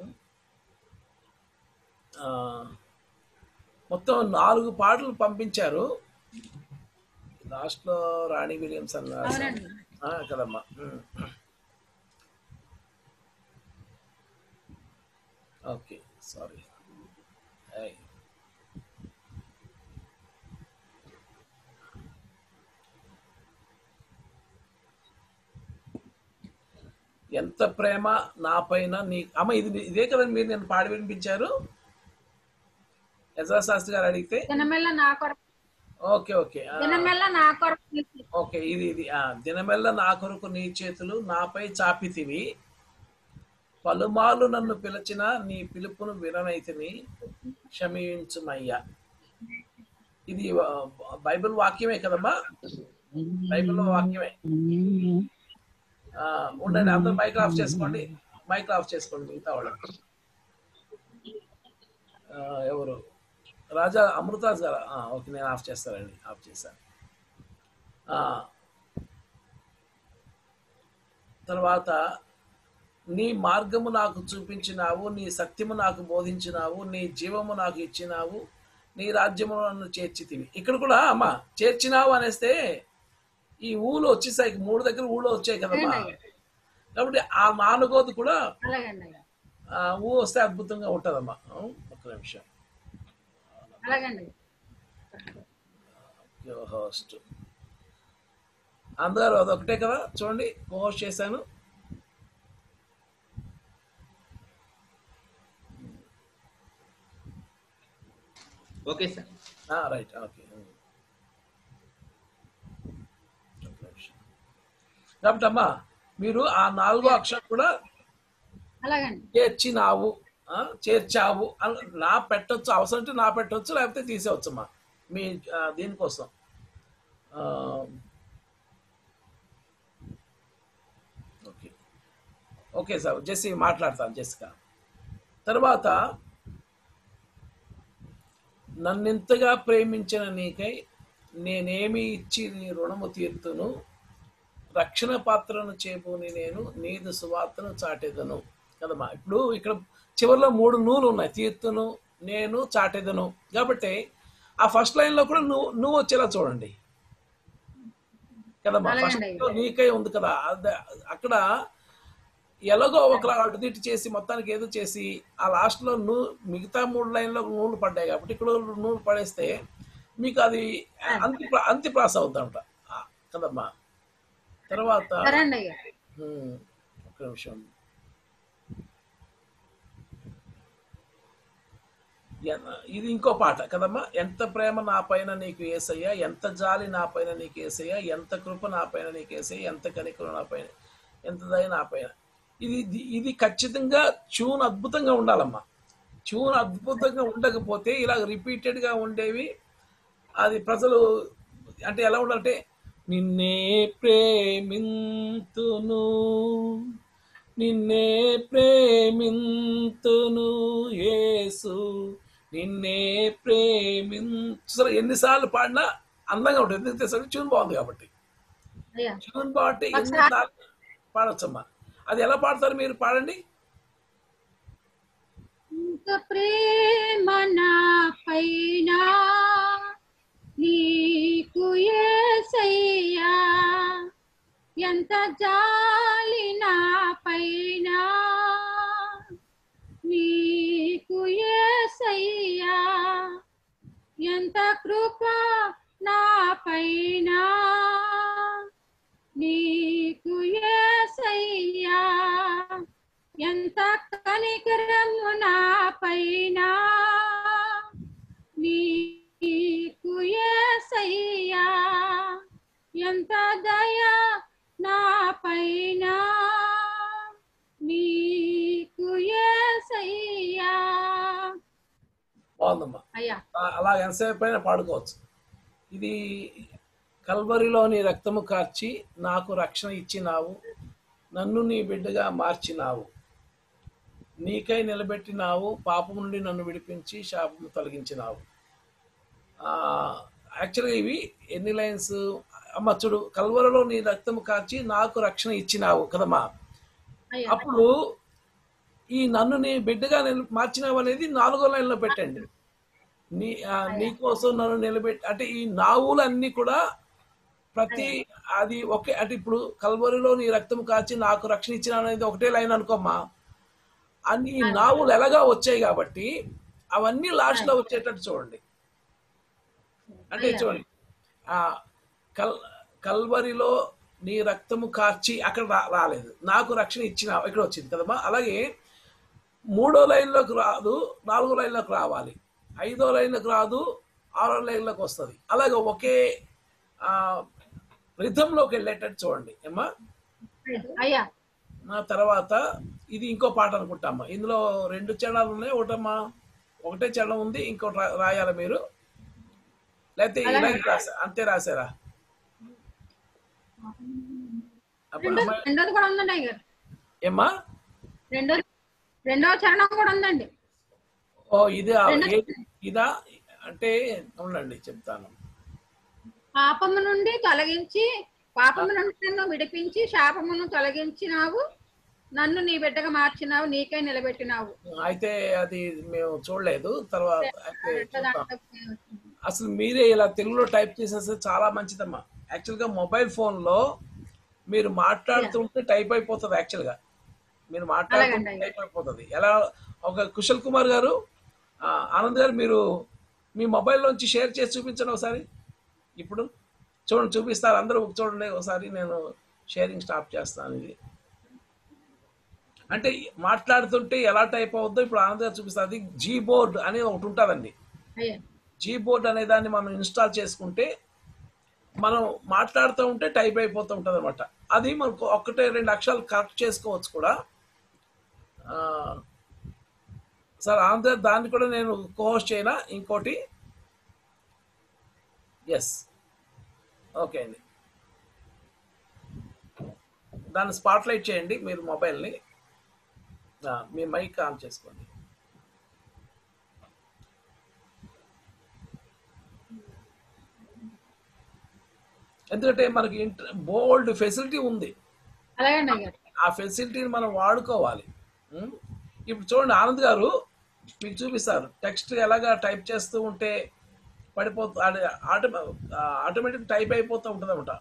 ఆ, మొత్తం నాలుగు పాటలు పంపించారు లాస్ట్లో రాణి విలియమ్స్ అన్నారు అవునండి ఆ, కదమ్మా ఉమ్. ఓకే సారీ ఏయ్. ఎంత ప్రేమ నా పైన నీ అమ్మ ఇది ఇదే కదండి మీరు నేను పాడి వినిపించారు యశా శాస్త్రి గారు అడిగితే దినమెల్ల నా కొరకు ఓకే ఓకే ఆ. దినమెల్ల నా కొరకు నీకు ఓకే ఇది ఇది ఆ దినమెల్ల నా కొరకు నీ చేతులు నాపై చాపితివి పలుమార్లు నన్ను పిలిచిన నీ పిలుపును విననైతిని క్షమించుమయ్యా ఇది ఆ, బైబిల్ వాక్యమే కదమ్మా బైబిల్ వాక్యమే ఆ, ఉండండి అందరూ మైక్ ఆఫ్ చేసుకోండి మైక్ ఆఫ్ చేసుకోండి మిగతా వాళ్ళు ఆ, ఎవరు రాజా అమృతాజ్ గారా ఆ, ఓకే నేను ఆఫ్ చేస్తానండి ఆఫ్ చేశాను ఆ, తర్వాత నీ మార్గము నాకు చూపించినావు నీ సత్యము నాకు బోధించినావు నీ జీవము నాకు ఇచ్చినావు నీ రాజ్యము నన్ను చేర్చితివి ఇక్కడ కూడా అమ్మా చేర్చినావు అనేస్తే ఈ ఊళ్ళు వచ్చేసాయి మూడు దగ్గర ఊళ్ళో వచ్చాయి కదమ్మా కాబట్టి ఆ నాలుగోది కూడా అలాగండి అయ్యా ఆ, ఊ వస్తే అద్భుతంగా ఉంటుందమ్మా ఆ, ఒక్క నిమిషం అలాగండి హోస్ట్ అందరూ అదొకటే కదా చూడండి హోస్ట్ చేశాను ఓకే సార్ రైట్ ఓకే కాబట్టి అమ్మా మీరు ఆ నాలుగో అక్షరం కూడా అలాగండి చేర్చినావు ఆ, చేర్చావు అని నా పెట్టొచ్చు అవసరం అంటే నా పెట్టొచ్చు లేకపోతే తీసేవచ్చు అమ్మా మీ ఆ, దీనికోసం ఆ, ఓకే ఓకే సార్ జెస్సీ మాట్లాడతాను జెస్సిక తర్వాత నన్నింతగా ప్రేమించిన నీకై నేనేమి ఇచ్చి నీ రుణము తీర్తును రక్షణ పాత్రను చేబూని నేను నీదు సువార్తను చాటెదను కదమ్మా ఇప్పుడు ఇక్కడ చివరిలో మూడు నూలు ఉన్నాయి తీర్తును నేను చాటెదను కాబట్టి ఆ ఫస్ట్ లైన్ లో కూడా నువ్వు నువ్వు వచ్చేలా చూడండి కదమ్మా అలాగే ఫస్ట్ అండి. నీకై ఉంది కదా అద- అక్కడ ఎలాగో ఒకలా అటు తిట్టు చేసి మొత్తానికి ఏదో చేసి ఆ లాస్ట్ లో నూ మిగతా మూడు లైన్లో నూనె పడ్డాయి కాబట్టి ఇక్కడ నూనె పడేస్తే మీకు అది అంతి అంతి ప్రాస అవుతుందంట ఆ, కదమ్మా తర్వాత సరే అండి అయ్యా హ్మ్, ఒక్క నిమిషం ఎన్- ఇది ఇంకో పాట కదమ్మా ఎంత ప్రేమ నా పైన నీకు ఏసయ్యా ఎంత జాలి నా పైన నీకు ఏసయ్యా ఎంత కృప నా పైన నీకు ఏసయ్యా ఎంత కనికరం నా పైన ఎంత దయ నా పైన ఇది ఇది- ఇది ఖచ్చితంగా ట్యూన్ అద్భుతంగా ఉండాలమ్మా ట్యూన్ అద్భుతంగా ఉండకపోతే ఇలా రిపీటెడ్ గా ఉండేవి అది ప్రజలు అంటే ఎలా ఉండాలంటే నిన్నే ప్రేమింతును నిన్నే ప్రేమింతును యేసు నిన్నే ప్రేమించు ఎన్నిసార్లు పాడినా అందంగా ఉంటుంది ఎందుకు తెలుసా ట్యూన్ బాగుంది కాబట్టి అయ్యా ట్యూన్ బాగుంటే ఒకసారి- ఎన్నిసార్లు పాడొచ్చమ్మా అది ఎలా పాడతారు మీరు పాడండి ఇంత ప్రేమ నా పైన నీకు యేసయ్యా ఎంత జాలి నా పైన నీకు యేసయ్యా ఎంత కృప నా పైన నీకు యేసయ్యా ఎంత కనికరము నా పైన నీకు యేసయ్యా ఎంత దయ నా పైన నీకు యేసయ్యా బాగుందమ్మా అయ్యా ఆ- అలా ఎంతసేపు అయినా పాడుకోవచ్చు ఇది కల్వరిలోని రక్తము కార్చి నాకు రక్షణ ఇచ్చినావు నన్ను నీ బిడ్డగా మార్చినావు నీకై నిలబెట్టినావు పాపం నుండి నన్ను విడిపించి శాపము తొలగించినావు యాక్చువల్గా ఇవి ఎన్ని లైన్స్ అమ్మ చూడు కల్వరలో నీ రక్తము కార్చి నాకు రక్షణ ఇచ్చినావు కదమ్మా అయ్యా అప్పుడు ఈ నన్ను నీ బిడ్డగా నిల- మార్చినావు అనేది నాలుగో లైన్లో పెట్టండి నీ ఆ, నీ కోసం నన్ను నిలబెట్టి అంటే ఈ నావులన్నీ కూడా ప్రతి అది ఒకే అంటే ఇప్పుడు కల్వరిలో నీ రక్తం కాచి నాకు రక్షణ ఇచ్చిన అనేది ఒకటే లైన్ అనుకోమ్మా అన్ని నావులు ఎలాగా వచ్చాయి కాబట్టి అవన్నీ లాస్ట్ లో వచ్చేటట్టు చూడండి అంటే చూడండి ఆ కల్ కల్వరిలో నీ రక్తము కార్చి అక్కడ రా- రాలేదు నాకు రక్షణ ఇచ్చిన ఇక్కడ వచ్చింది కదమ్మా అలాగే మూడో లైన్లోకి రాదు నాలుగో లైన్లోకి రావాలి ఐదో లైన్లోకి రాదు ఆరో లైన్లోకి వస్తుంది అలాగే ఒకే ఆ, రిథంలోకి వెళ్ళేటట్టు చూడండి ఏమ్మా అయ్యా నా తర్వాత ఇది ఇంకో పాట అనుకుంటామ్మా ఇందులో రెండు చరణాలు ఉన్నాయి ఒకటమ్మా ఒకటే చరణం ఉంది ఇంకోటి రా- రాయాలా మీరు లేకపోతే ఇలాగే రాసా అంతే రాసారా అప్పుడు రెండో అమ్మాయి- రెండోది కూడా ఉందండి అయ్యారు ఏమ్మా రెండో రెండో చరణం కూడా ఉందండి ఓ ఇదే రెండో- ఏ- ఇదా అంటే ఉండండి చెప్తాను పాపము నుండి తొలగించి పాపము నుండి నన్ను విడిపించి శాపమును తొలగించినావు నన్ను నీ బిడ్డగా మార్చినావు నీకై నిలబెట్టినావు అయితే అది మేము చూడలేదు తర్వాత అయితే రెండో చూద్దాం దాంట్లో అసలు మీరే ఇలా తెలుగులో టైప్ చేసేస్తే చాలా మంచిదమ్మా యాక్చువల్గా మొబైల్ ఫోన్లో మీరు మాట్లాడుతుంటే టైప్ అయిపోతుంది యాక్చువల్గా మీరు మాట్లాడుతుంటే అలాగండి. టైప్ అయిపోతుంది ఎలా ఒక కుశల్ కుమార్ గారు ఆ, ఆనంద్ గారు మీరు మీ మొబైల్లోంచి షేర్ చేసి చూపించండి ఒకసారి ఇప్పుడు చూడండి చూపిస్తారు అందరూ చూడండి ఒకసారి నేను షేరింగ్ స్టాప్ చేస్తాను ఇది అంటే మాట్లాడుతుంటే ఎలా టైప్ అవుద్దో ఇప్పుడు ఆనంద్ గారు చూపిస్తారు అది జీ బోర్డ్ అనేది ఒకటి ఉంటుందండి అయ్యా జీ బోర్డ్ అనే దాన్ని మనం ఇన్స్టాల్ చేసుకుంటే మనం మాట్లాడుతూ ఉంటే టైప్ అయిపోతూ ఉంటుంది అనమాట అది మనకు ఒక్కటే రెండు అక్షరాలు కరెక్ట్ చేసుకోవచ్చు కూడా ఆ, సార్ ఆంధ్ర దాన్ని కూడా నేను కోహోస్ట్ చేయనా ఇంకోటి ఎస్ ఓకే అండి దాన్ని స్పాట్లైట్ చేయండి మీరు మొబైల్ని ఆ, మీ మైక్ ఆన్ చేసుకోండి ఎందుకంటే మనకి బోల్డ్ ఫెసిలిటీ ఉంది అలాగండి అయ్యారు ఆ ఫెసిలిటీని మనం వాడుకోవాలి ఉం? ఇప్పుడు చూడండి ఆనంద్ గారు మీకు చూపిస్తారు టెక్స్ట్ ఎలాగా టైప్ చేస్తూ ఉంటే పడిపోతు ఆటో ఆటోమేటిక్ టైప్ అయిపోతూ ఉంటుంది అనమాట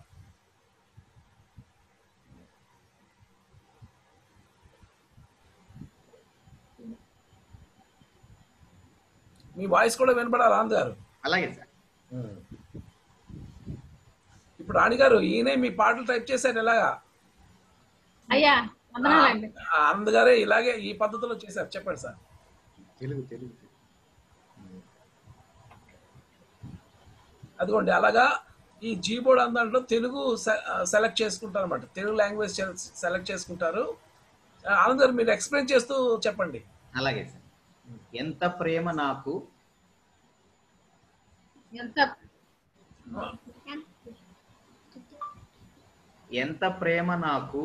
మీ వాయిస్ కూడా వినపడాలి ఆనంద్ గారు అలాగే సార్ ఇప్పుడు రాణి గారు ఈయనే మీ పాటలు టైప్ చేశారు ఎలాగా అయ్యా వందనాలండి ఆ, ఆనంద్ గారే ఇలాగే ఈ పద్ధతిలో చేశారు చెప్పండి సార్ తెలుగు తెలుగు అదిగోండి అలాగా ఈ జీ బోర్డ్ అన్న దాంట్లో తెలుగు సెలెక్ట్ చేసుకుంటారు అనమాట తెలుగు లాంగ్వేజ్ సెలెక్ట్ చేసుకుంటారు ఆ, ఆనంద్ గారు మీరు ఎక్స్ప్లెయిన్ చేస్తూ చెప్పండి అలాగే సార్ ఎంత ప్రేమ నాకు ఎంత ఎంత ప్రేమ నాకు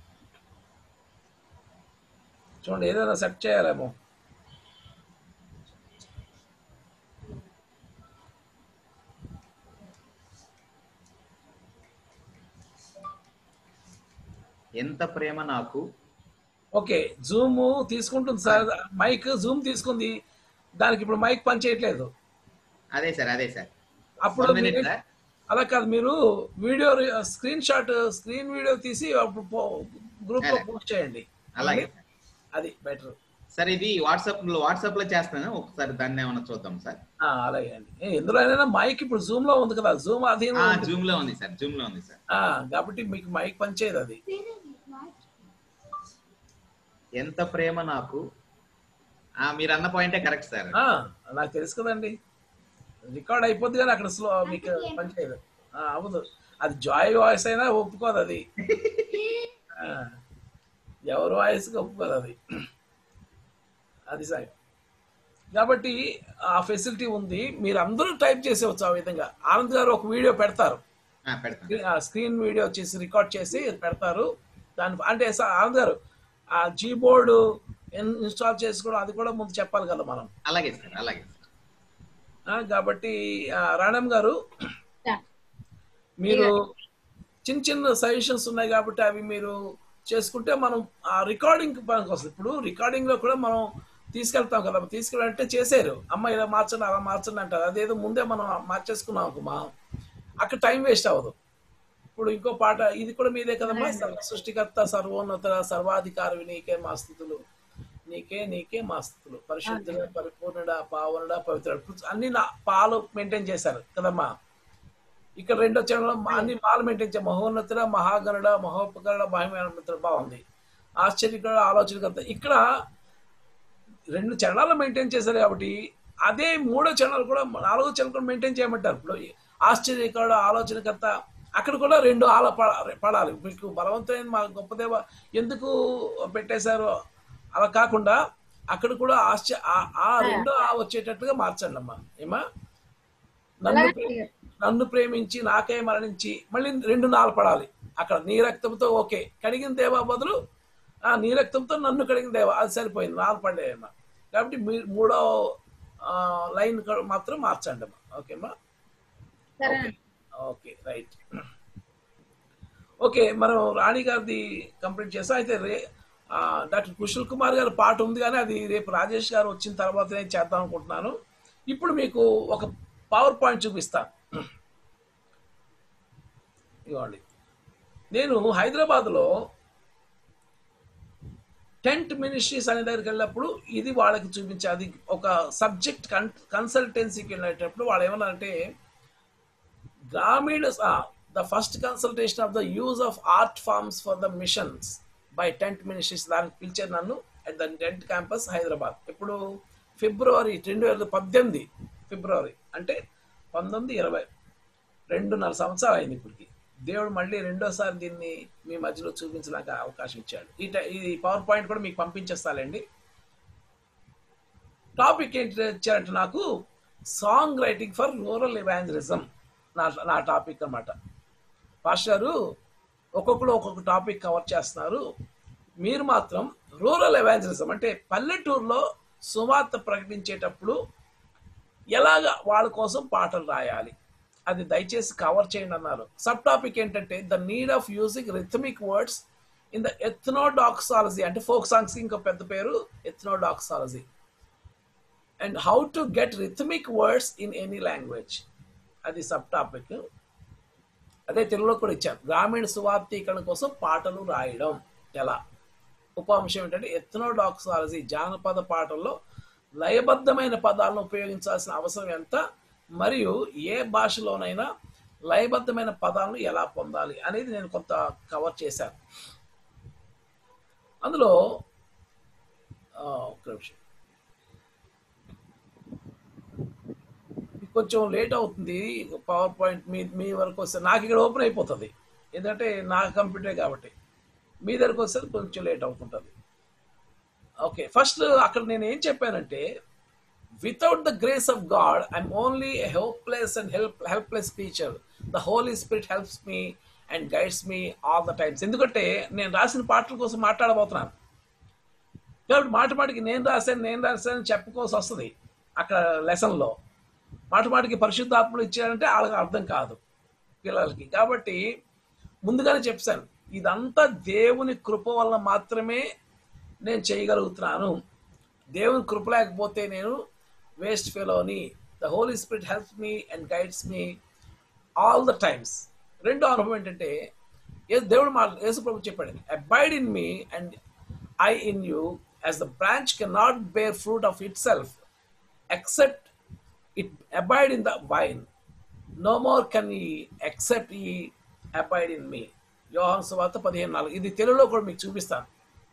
చూడండి ఏదైనా సెట్ చేయాలేమో ఎంత ప్రేమ నాకు ఓకే జూమ్ తీసుకుంటుంది సార్ మైక్ జూమ్ తీసుకుంది దానికి ఇప్పుడు మైక్ పని చేయట్లేదు అదే సార్ అదే సార్ అప్పుడు One minute, మీరు- sir. అలా కాదు మీరు video screenshot screen video తీసి గ్రూప్ లో అలాగే. పోస్ట్ చేయండి అలాగే సార్. అది బెటర్ సార్ ఇది వాట్సాప్ లో వాట్సాప్ లో చేస్తాను ఒకసారి దాన్ని ఏమైనా చూద్దాం సార్ అలాగే అండి ఏ, ఎందులోనైనా మైక్ ఇప్పుడు జూమ్ లో ఉంది కదా జూమ్ అధీనం ఉంది. జూమ్ లో ఉంది సార్ జూమ్ లో ఉంది సార్ ఆ, కాబట్టి మీకు మైక్ పనిచేయదు అది ఎంత ప్రేమ నాకు ఆ మీరు అన్న పాయింటే కరెక్ట్ సార్ ఆ, నాకు తెలుసు కదండి రికార్డ్ అయిపోద్ది కానీ అక్కడ స్లో మీకు పనిచేయదు ఆ, అవ్వదు అది జాయ్ వాయిస్ అయినా ఒప్పుకోదు అది ఆ, ఎవరి వాయిస్ ఒప్పుకోదు అది అది సార్ కాబట్టి ఆ ఫెసిలిటీ ఉంది మీరు అందరూ టైప్ చేసేవచ్చు ఆ విధంగా ఆనంద్ గారు ఒక వీడియో పెడతారు ఆ, పెడతాను స్క్రీన్- ఆ స్క్రీన్ వీడియో చేసి రికార్డ్ చేసి పెడతారు దాని అంటే స- ఆనంద్ గారు ఆ జీ బోర్డు ఇన్స్టాల్ చేసుకోవడం అది కూడా ముందు చెప్పాలి కదా మనం అలాగే సార్ అలాగే సార్ ఆ, కాబట్టి ఆ, రాణం గారు మీరు చిన్న చిన్న సజెషన్స్ ఉన్నాయి కాబట్టి అవి మీరు చేసుకుంటే మనం ఆ రికార్డింగ్ పనికి వస్తుంది ఇప్పుడు రికార్డింగ్ లో కూడా మనం తీసుకెళ్తాం కదా తీసుకెళ్ళాలంటే చేశారు అమ్మ ఇలా మార్చండి అలా మార్చండి అంటారు అదేదో ముందే మనం మార్చేసుకున్నాం అనుకో మా అక్కడ టైం వేస్ట్ అవ్వదు ఇప్పుడు ఇంకో పాట ఇది కూడా మీదే కదమ్మా సర్వ సృష్టికర్త సర్వోన్నత సర్వాధికారి నీకే మా స్థుతులు నీకే నీకే మా స్థుతులు పరిశుద్ధుడ పరిపూర్ణుడ పావనుడ పవిత్రుడు అన్ని నా పాలు మెయింటైన్ చేశారు కదమ్మా ఇక్కడ రెండో చరణంలో అన్ని పాలు మెయింటైన్ చేయ మహోన్నతుడ మహాగణుడ మహోపకరుడ మహిమతుడ బాగుంది ఆశ్చర్యకర ఆలోచనకర్త ఇక్కడ రెండు చరణాలు మెయింటైన్ చేశారు కాబట్టి అదే మూడో చరణాలు కూడా నాలుగో చరణం కూడా మెయింటైన్ చేయమంటారు ఇప్పుడు ఆశ్చర్యకరుడు ఆలోచనకర్త అక్కడ కూడా రెండు ఆల పడ- పడాలి మీకు బలవంతమైన మా గొప్పదేవ ఎందుకు పెట్టేశారు అలా కాకుండా అక్కడ కూడా ఆశ్చర్య ఆ- ఆ రెండో ఆ వచ్చేటట్టుగా మార్చండి అమ్మా ఏమా నన్ను అలాగే ప్రే- నన్ను ప్రేమించి నాకే మరణించి మళ్ళీ రెండు నాలు పడాలి అక్కడ నీ రక్తంతో ఓకే కడిగిన దేవా బదులు ఆ నీ రక్తంతో నన్ను కడిగిన దేవా అది సరిపోయింది నాలు పడేయమ్మా కాబట్టి మీ మూడో ఆ, లైన్ క- మాత్రం మార్చండి అమ్మా ఓకేమ్మా సరే ఓకే రైట్ ఓకే మనం రాణి గారిది కంప్లీట్ చేస్తాం అయితే రే ఆ, డాక్టర్ కుశల్ కుమార్ గారి పాట ఉంది కానీ అది రేపు రాజేష్ గారు వచ్చిన తర్వాతనే చేద్దాం అనుకుంటున్నాను ఇప్పుడు మీకు ఒక పవర్ పాయింట్ చూపిస్తాను ఇవ్వండి నేను హైదరాబాద్లో టెంట్ మినిస్ట్రీస్ అనే దగ్గరికి వెళ్ళినప్పుడు ఇది వాళ్ళకి చూపించే అది ఒక సబ్జెక్ట్ కన్ కన్సల్టెన్సీకి వెళ్ళేటప్పుడు వాళ్ళు ఏమన్నారంటే గ్రామీణ the first consultation of the use of art forms for the missions by tent ministries దానికి పిలిచారు నన్ను at the tent campus Hyderabad ఇప్పుడు ఫిబ్రవరి రెండు వేల పద్దెనిమిది ఫిబ్రవరి అంటే పంతొమ్మిది ఇరవై రెండున్నర సంవత్సరాలు అయింది ఇప్పటికి దేవుడు మళ్ళీ రెండోసారి దీన్ని మీ మధ్యలో చూపించడానికి అవకాశం ఇచ్చాడు ఈ ట- ఈ పవర్ పాయింట్ కూడా మీకు పంపించేస్తానండి టాపిక్ ఏంటి ఇచ్చారంటే నాకు song writing for rural evangelism నా నా టాపిక్ అన్నమాట పాస్టారు ఒక్కొక్కరు ఒక్కొక్క టాపిక్ కవర్ చేస్తున్నారు మీరు మాత్రం రూరల్ ఎవాంజలిజం అంటే పల్లెటూరులో సువార్త ప్రకటించేటప్పుడు ఎలాగ వాళ్ళ కోసం పాటలు రాయాలి అది దయచేసి కవర్ చేయండి అన్నారు సబ్ టాపిక్ ఏంటంటే the need of using rhythmic words in the ethnodoxology అంటే ఫోక్ సాంగ్స్ ఇంకో పెద్ద పేరు ethnodoxology and how to get rhythmic words in any language అది సబ్ టాపిక్ అదే తెలుగులో కూడా ఇచ్చాను గ్రామీణ సువార్థీకరణ కోసం పాటలు రాయడం ఎలా ఉపాంశం ఏంటంటే ఎథ్నోడాక్సాలజీ జానపద పాటల్లో లయబద్ధమైన పదాలను ఉపయోగించాల్సిన అవసరం ఎంత మరియు ఏ భాషలోనైనా లయబద్ధమైన పదాలను ఎలా పొందాలి అనేది నేను కొంత కవర్ చేశాను అందులో ఆ, ఒక్క నిమిషం కొంచెం లేట్ అవుతుంది పవర్ పాయింట్ మీ మీ వరకు వస్తే నాకు ఇక్కడ ఓపెన్ అయిపోతుంది ఎందుకంటే నా కంప్యూటర్ కాబట్టి మీ దగ్గరకు వస్తే కొంచెం లేట్ అవుతుంటుంది ఓకే ఫస్ట్ అక్కడ నేను ఏం చెప్పానంటే without the grace of God I'm only helpless and help helpless teacher the Holy Spirit helps me and guides me all the times ఎందుకంటే నేను రాసిన పాటల కోసం మాట్లాడబోతున్నాను కాబట్టి మాట మాటికి నేను రాశాను నేను రాశాను చెప్పుకోవాల్సి వస్తుంది అక్కడ లెసన్లో మాట మాటికి పరిశుద్ధాత్మలు ఇచ్చారంటే వాళ్ళకి అర్థం కాదు పిల్లలకి కాబట్టి ముందుగానే చెప్పాను ఇదంతా దేవుని కృప వల్ల మాత్రమే నేను చేయగలుగుతున్నాను దేవుని కృప లేకపోతే నేను వేస్ట్ ఫెలోని the Holy Spirit helps me and guides me all the times రెండో అనుభవం ఏంటంటే ఏ- దేవుడు మా యేసు ప్రభు చెప్పాడు abide in me and I in you as the branch can not bear fruit of itself except it abide in the vine no more can ye except ye abide in me Yohan సువార్త పదిహేను నాలుగు ఇది తెలుగులో కూడా మీకు చూపిస్తాను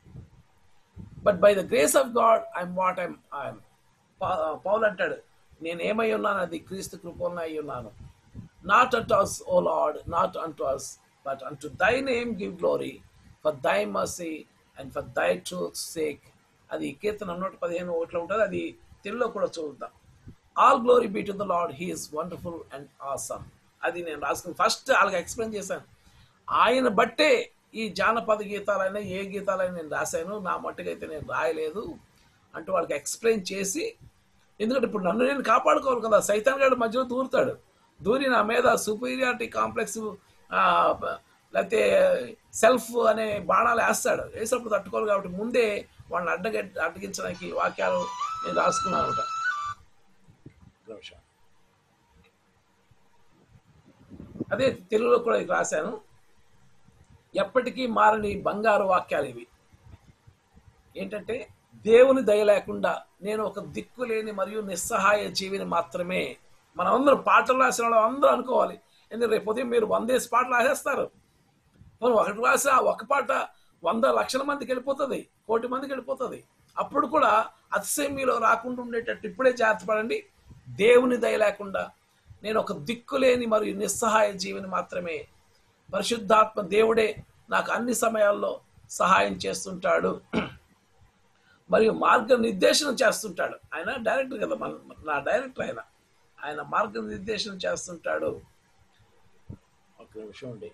but by the grace of God I'm what I'm I'm Paul అంటాడు నేను ఏమై ఉన్నాను అది క్రీస్తు కృపణ అయి ఉన్నాను not unto us O Lord not unto us but unto thy name give glory for thy mercy and for thy truth sake అది కీర్తన నూట పదిహేను ఒకటిలో ఉంటుంది అది తెలుగులో కూడా చూద్దాం all glory be to the Lord he's wonderful and awesome అది నేను రాసుకుని ఫస్ట్ వాళ్ళకి ఎక్స్ప్లెయిన్ చేశాను ఆయన బట్టే ఈ జానపద గీతాలైనా ఏ గీతాలైనా నేను రాశాను నా మట్టుకైతే నేను రాయలేదు అంటూ వాళ్ళకి ఎక్స్ప్లెయిన్ చేసి ఎందుకంటే ఇప్పుడు నన్ను నేను కాపాడుకోవాలి కదా సైతాన్ గారి మధ్యలో దూరుతాడు దూరి నా మీద సుపీరియారిటీ కాంప్లెక్స్ లేకపోతే సెల్ఫ్ అనే బాణాలు వేస్తాడు వేసినప్పుడు తట్టుకోవాలి కాబట్టి ముందే వాళ్ళని అడ్డగ అడ్డగించడానికి వాక్యాలు నేను రాసుకున్నాను అనమాట అదే తెలుగులో కూడా ఇది రాశాను ఎప్పటికీ మారని బంగారు వాక్యాలు ఇవి ఏంటంటే దేవుని దయ లేకుండా నేను ఒక దిక్కు లేని మరియు నిస్సహాయ జీవిని మాత్రమే మనం అందరం పాటలు రాసిన వాళ్ళు అందరూ అనుకోవాలి ఎందుకంటే రేపు ఉదయం మీరు వందేసి పాటలు రాసేస్తారు మనం ఒకటి రాసి ఆ ఒక పాట వంద లక్షల మందికి వెళ్ళిపోతుంది కోటి మందికి వెళ్ళిపోతుంది అప్పుడు కూడా అతిశయం మీలో రాకుండా ఉండేటట్టు ఇప్పుడే జాగ్రత్త పడండి దేవుని దయ లేకుండా నేను ఒక దిక్కులేని మరియు నిస్సహాయ జీవిని మాత్రమే పరిశుద్ధాత్మ దేవుడే నాకు అన్ని సమయాల్లో సహాయం చేస్తుంటాడు మరియు మార్గ నిర్దేశనం చేస్తుంటాడు ఆయన డైరెక్టర్ కదా మన నా డైరెక్టర్ ఆయన ఆయన మార్గ నిర్దేశనం చేస్తుంటాడు ఒక నిమిషం అండి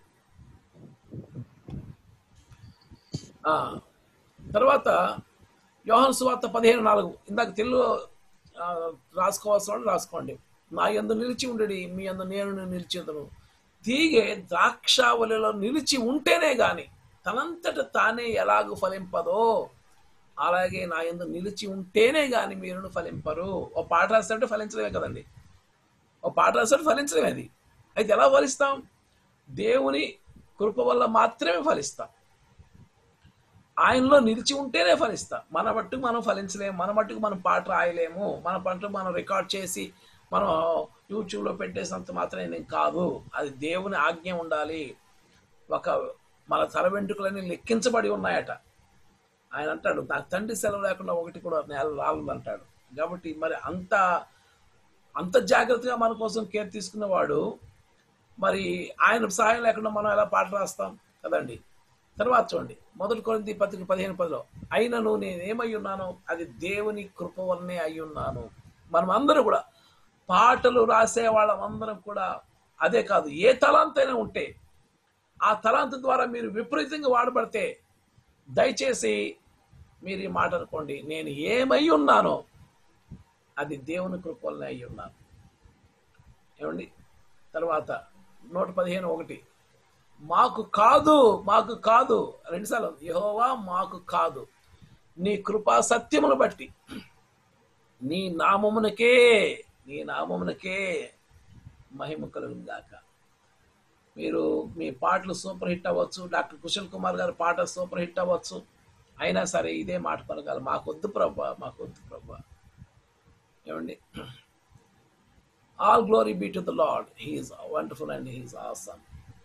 ఆ, తర్వాత యోహన్ సువార్త పదిహేను నాలుగు ఇందాక తెలుగు ఆ, రాసుకోవాల్సిన వాళ్ళు రాసుకోండి నా యందు నిలిచి ఉండడి మీ యందు నేను నిలిచేదను తీగే ద్రాక్షావళిలో నిలిచి ఉంటేనే గాని తనంతట తానే ఎలాగూ ఫలింపదో అలాగే నా యందు నిలిచి ఉంటేనే గాని మీరును ఫలింపరు ఓ పాట రాస్తాంటే ఫలించలేమే కదండి ఓ పాట రాస్తాడు ఫలించలేమే అది అయితే ఎలా ఫలిస్తాం దేవుని కృప వల్ల మాత్రమే ఫలిస్తాం ఆయనలో నిలిచి ఉంటేనే ఫలిస్తాం మన మట్టుకు మనం ఫలించలేము మన మట్టుకు మనం పాట రాయలేము మన పంట మనం రికార్డ్ చేసి మనం యూట్యూబ్లో పెట్టేసినంత మాత్రమే నేను కాదు అది దేవుని ఆజ్ఞ ఉండాలి ఒక మన తల వెంట్రుకలన్నీ లెక్కించబడి ఉన్నాయట ఆయన అంటాడు నా తండ్రి సెలవు లేకుండా ఒకటి కూడా నేల రాలేదు అంటాడు కాబట్టి మరి అంత అంత జాగ్రత్తగా మన కోసం కేర్ తీసుకున్నవాడు మరి ఆయన సహాయం లేకుండా మనం ఎలా పాట రాస్తాం కదండి తర్వాత చూడండి మొదటి కొరింది పత్రిక పదిహేను పదిలో అయినను నేను ఏమై ఉన్నానో అది దేవుని కృప వల్లనే అయి ఉన్నాను మనం అందరూ కూడా పాటలు రాసే వాళ్ళమందరం కూడా అదే కాదు ఏ తలాంతైనా ఉంటే ఆ తలాంత ద్వారా మీరు విపరీతంగా వాడబడితే దయచేసి మీరు ఈ మాట అనుకోండి నేను ఏమై ఉన్నానో అది దేవుని కృప వల్లనే అయి ఉన్నాను ఏమండి తర్వాత నూట పదిహేను ఒకటి మాకు కాదు మాకు కాదు రెండుసార్లు యహోవా మాకు కాదు నీ కృపా సత్యమును బట్టి నీ నామమునకే నీ నామమునకే మహిమ కలుగును గాక మీరు మీ పాటలు సూపర్ హిట్ అవ్వచ్చు డాక్టర్ కుశల్ కుమార్ గారి పాట సూపర్ హిట్ అవ్వచ్చు అయినా సరే ఇదే మాట పలకాలి మాకొద్దు ప్రభా మాకొద్దు ప్రభా ఏమండి all glory be to the Lord he's wonderful and he's awesome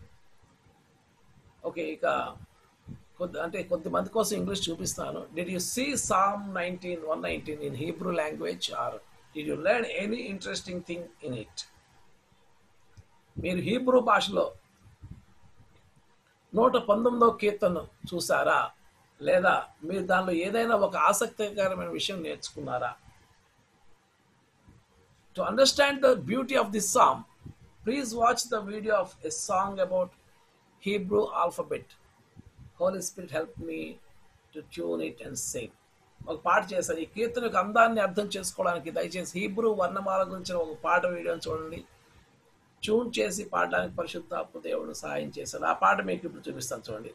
okay ఇక కొద్ది అంటే కొద్దిమంది కోసం ఇంగ్లీష్ చూపిస్తాను did you see Psalm nineteen one nineteen in Hebrew language or did you learn any interesting thing in it మీరు Hebrew భాషలో నూట పంతొమ్మిదో కీర్తన చూసారా లేదా మీరు దానిలో ఏదైనా ఒక ఆసక్తికరమైన విషయం నేర్చుకున్నారా to understand the beauty of this song please watch the video of a song about Hebrew alphabet Holy Spirit help me to tune it and sing ఒక పాట చేశాను ఈ కీర్తన యొక్క అందాన్ని అర్థం చేసుకోవడానికి దయచేసి హీబ్రూ వర్ణమాల గురించిన ఒక పాట వీడియోని చూడండి ట్యూన్ చేసి పాడడానికి పరిశుద్ధాత్మ దేవుడు సహాయం చేశాడు ఆ పాట మీకు ఇప్పుడు చూపిస్తాను చూడండి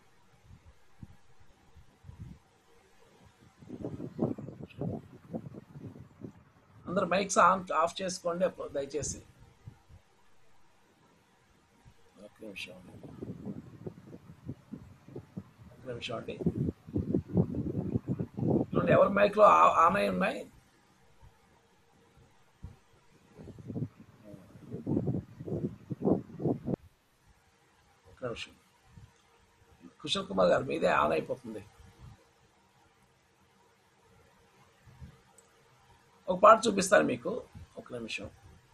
అందరు మైక్స్ ఆన్ ఆఫ్ చేసుకోండి అప్పుడు దయచేసి ఒక నిమిషం ఒక నిమిషం అండి చూడండి ఎవరి మైక్లో ఆన్ అయి ఉన్నాయి ఒక నిమిషం కుశల్ కుమార్ గారు మీదే ఆన్ అయిపోతుంది ఒక పాట చూపిస్తాను మీకు ఒక నిమిషం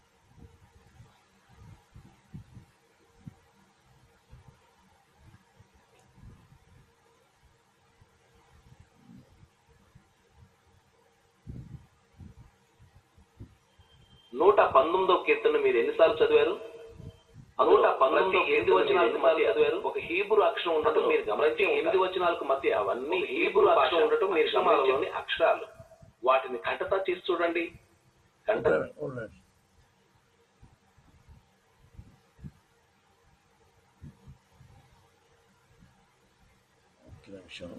నూట పంతొమ్మిదో కీర్తన మీరు ఎన్నిసార్లు చదివారు నూట పంతొమ్మిది ఎనిమిది వచనాలకు మధ్య చదివారు ఒక హీబ్రూ అక్షరం ఉండటం మీరు గమనించి ఎనిమిది వచనాలకు మధ్య అవన్నీ హీబ్రూ అక్షరం ఉండటం మీరు గమనించండి అక్షరాలు వాటిని కంటతా చేసి చూడండి కంట ఉండండి ఒక నిమిషం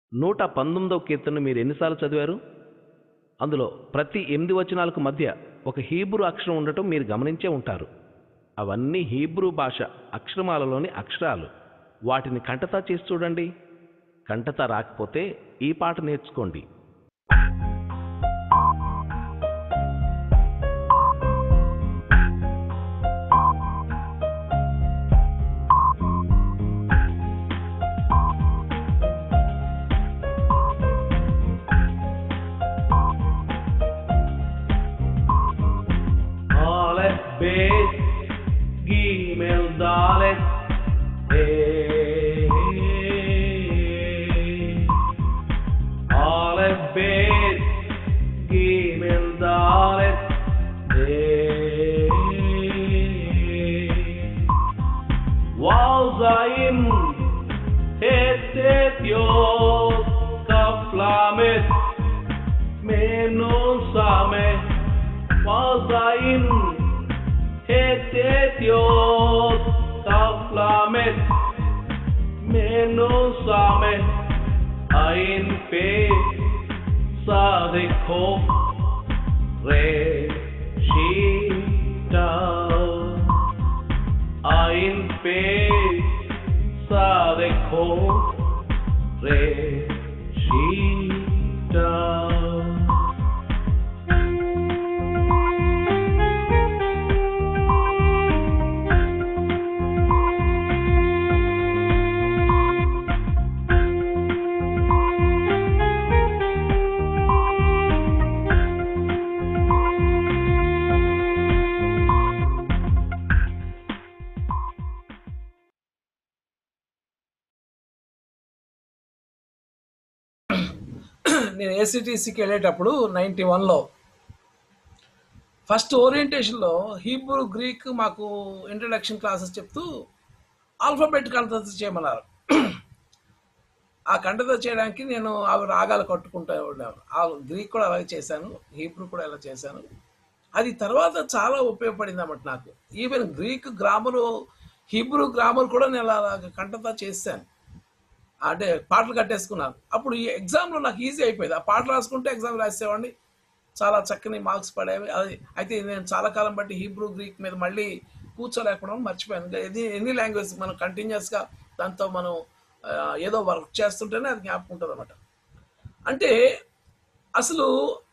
నూట పంతొమ్మిదవ కీర్తన మీరు ఎన్నిసార్లు చదివారు అందులో ప్రతి ఎనిమిది వచనాలకు మధ్య ఒక హీబ్రూ అక్షరం ఉండటం మీరు గమనించే ఉంటారు అవన్నీ హీబ్రూ భాష అక్షరమాలలోని అక్షరాలు వాటిని కంటతా చేసి చూడండి కంటతా రాకపోతే ఈ పాట నేర్చుకోండి Aleph, Bet, Gimel, Dalet, Hey. Aleph, Bet, Gimel, Dalet, Hey. Waw, Zayin, Het, Het, Yod, Kaf, Lamet, Menun, Sameh, Wazain Hetetiot Kaflamet Menusamet Ain Pe Sadeko Re Shita Ain Pe Sadeko Re Shita నేను ఏసీటీసీకి వెళ్ళేటప్పుడు ninety వన్లో first ఓరియంటేషన్లో Hebrew Greek మాకు introduction classes చెప్తూ alphabet కంటత చేయమన్నారు ఆ కంటత చేయడానికి నేను అవి రాగాలు కట్టుకుంటూ ఉండేవాను ఆ గ్రీక్ కూడా అలాగే చేశాను హీబ్రూ కూడా ఇలా చేశాను అది తర్వాత చాలా ఉపయోగపడింది అన్నమాట నాకు even Greek grammar Hebrew grammar కూడా నేను అలా కంటత చేశాను అంటే పాటలు కట్టేసుకున్నాను అప్పుడు ఈ ఎగ్జామ్లో నాకు ఈజీ అయిపోయింది ఆ పాటలు రాసుకుంటే ఎగ్జామ్ రాసేవాడిని చాలా చక్కని మార్క్స్ పడేవి అది అయితే నేను చాలా కాలం బట్టి హీబ్రూ గ్రీక్ మీద మళ్ళీ కూర్చోలేకపోవడం మర్చిపోయాను ఇంకా ఇది ఎన్ని లాంగ్వేజ్ మనం కంటిన్యూస్గా దాంతో మనం ఆ, ఏదో వర్క్ చేస్తుంటేనే అది జ్ఞాపకం ఉంటుంది అనమాట అంటే అసలు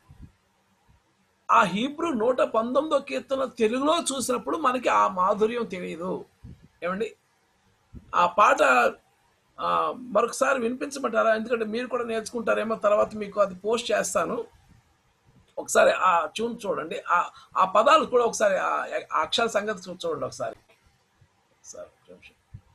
ఆ హీబ్రూ నూట పంతొమ్మిదో కీర్తన తెలుగులో చూసినప్పుడు మనకి ఆ మాధుర్యం తెలియదు ఏమండి ఆ పాట ఆ, మరొకసారి వినిపించమంటారా ఎందుకంటే మీరు కూడా నేర్చుకుంటారేమో తర్వాత మీకు అది పోస్ట్ చేస్తాను ఒకసారి ఆ ట్యూన్ చూడండి ఆ ఆ పదాలు కూడా ఒకసారి ఆ ఆ అక్షర సంగతి చూ- చూడండి ఒకసారి సరే ఒక నిమిషం.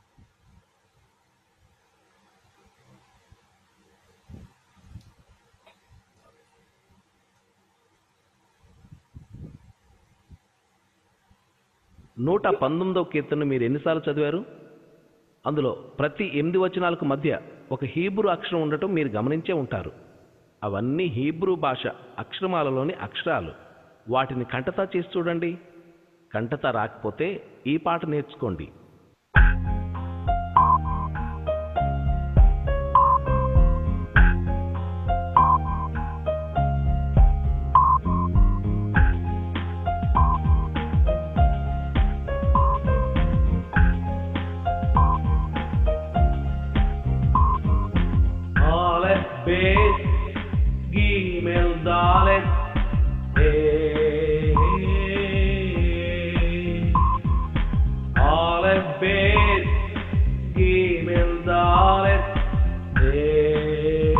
నూట పంతొమ్మిదవ కీర్తన మీరు ఎన్నిసార్లు చదివారు అందులో ప్రతి ఎనిమిది వచనాలకు మధ్య ఒక హీబ్రూ అక్షరం ఉండటం మీరు గమనించే ఉంటారు అవన్నీ హీబ్రూ భాష అక్షరమాలలోని అక్షరాలు వాటిని కంటతా చేసి చూడండి కంటతా రాకపోతే ఈ పాట నేర్చుకోండి Aleph, Bet, Gimel, Dalet, Hey. Aleph, Bet, Gimel, Dalet, Hey.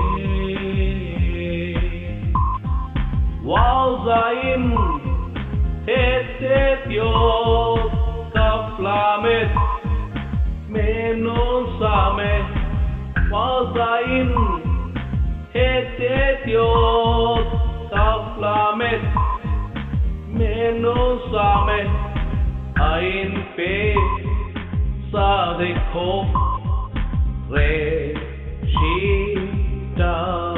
Waw, Zayin, Het, Het, Yod, Kaf, Lamet, Menun, Sameh, Wazain Hetetiot Kaflamet Menusamet Ain Pe Sadeko Re Shita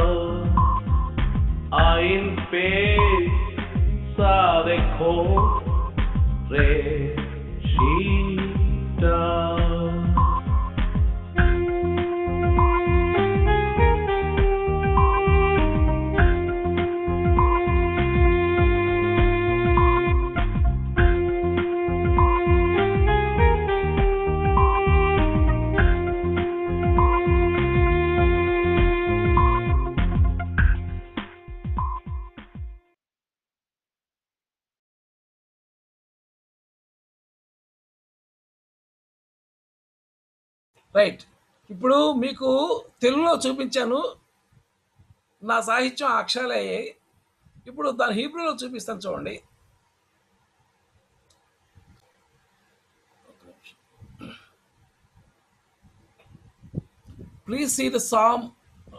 Ain Pe Sadeko Re Shita right ఇప్పుడు మీకు తెలుగులో చూపించాను నా సాహిత్యం ఆ అక్షరాలే అయ్యాయి ఇప్పుడు దాని హీబ్రూలో చూపిస్తాను చూడండి Please see the Psalm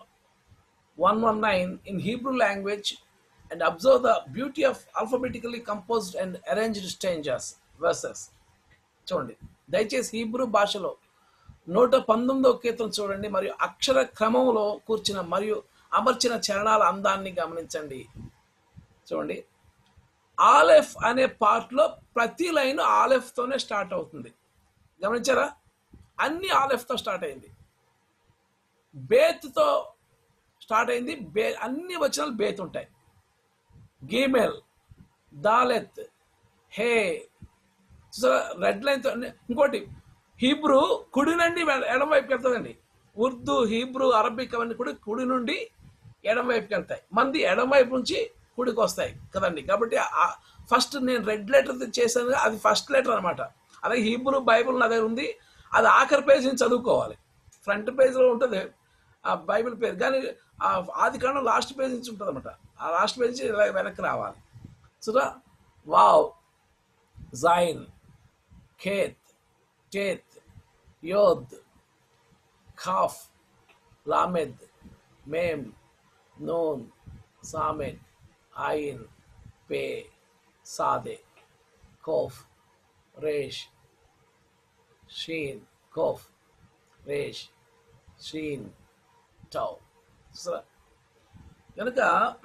119 in Hebrew language and observe the beauty of alphabetically composed and arranged stanzas, verses. చూడండి దయచేసి హీబ్రూ భాషలో నూట పంతొమ్మిదో కీర్తన చూడండి మరియు అక్షర క్రమంలో కూర్చిన మరియు అమర్చిన చరణాల అందాన్ని గమనించండి చూడండి ఆలెఫ్ అనే పార్ట్లో ప్రతి లైన్ ఆలెఫ్తోనే స్టార్ట్ అవుతుంది గమనించారా అన్ని ఆలెఫ్తో స్టార్ట్ అయింది బేత్తో స్టార్ట్ అయింది బే అన్ని వచనాలు బేత్ ఉంటాయి గీమెల్ దాలెత్ హే రెడ్ లైన్తో ఇంకోటి హీబ్రూ కుడి నుండి వె- ఎడమ వైపుకి వెళ్తుందండి ఉర్దూ హీబ్రూ అరబిక్ అవన్నీ కూడా కుడి నుండి ఎడమ వైపుకి వెళ్తాయి మంది ఎడమ వైపు నుంచి కుడికి వస్తాయి కదండి కాబట్టి ఫస్ట్ నేను రెడ్ లెటర్ చేశాను కదా, అది ఫస్ట్ లెటర్ అనమాట అలాగే హీబ్రూ బైబుల్ నా దగ్గర ఉంది అది ఆఖరి పేజ్ నుంచి చదువుకోవాలి ఫ్రంట్ పేజ్లో ఉంటుంది ఆ బైబిల్ పేరు కానీ ఆ ఆది కాండం లాస్ట్ పేజ్ నుంచి ఉంటుంది అనమాట ఆ లాస్ట్ పేజ్ నుంచి ఇలా వెనక్కి రావాలి సురా వావ్ జైన్ ఖేత్ టేత్ యోద్ ఖాఫ్ లామెద్ మేమ్ నూన్ సామెన్ ఆయిన్ పే సాదే కోఫ్ రేష్ షీన్ కోఫ్ రేష్ షీన్ టౌ సరే. కనుక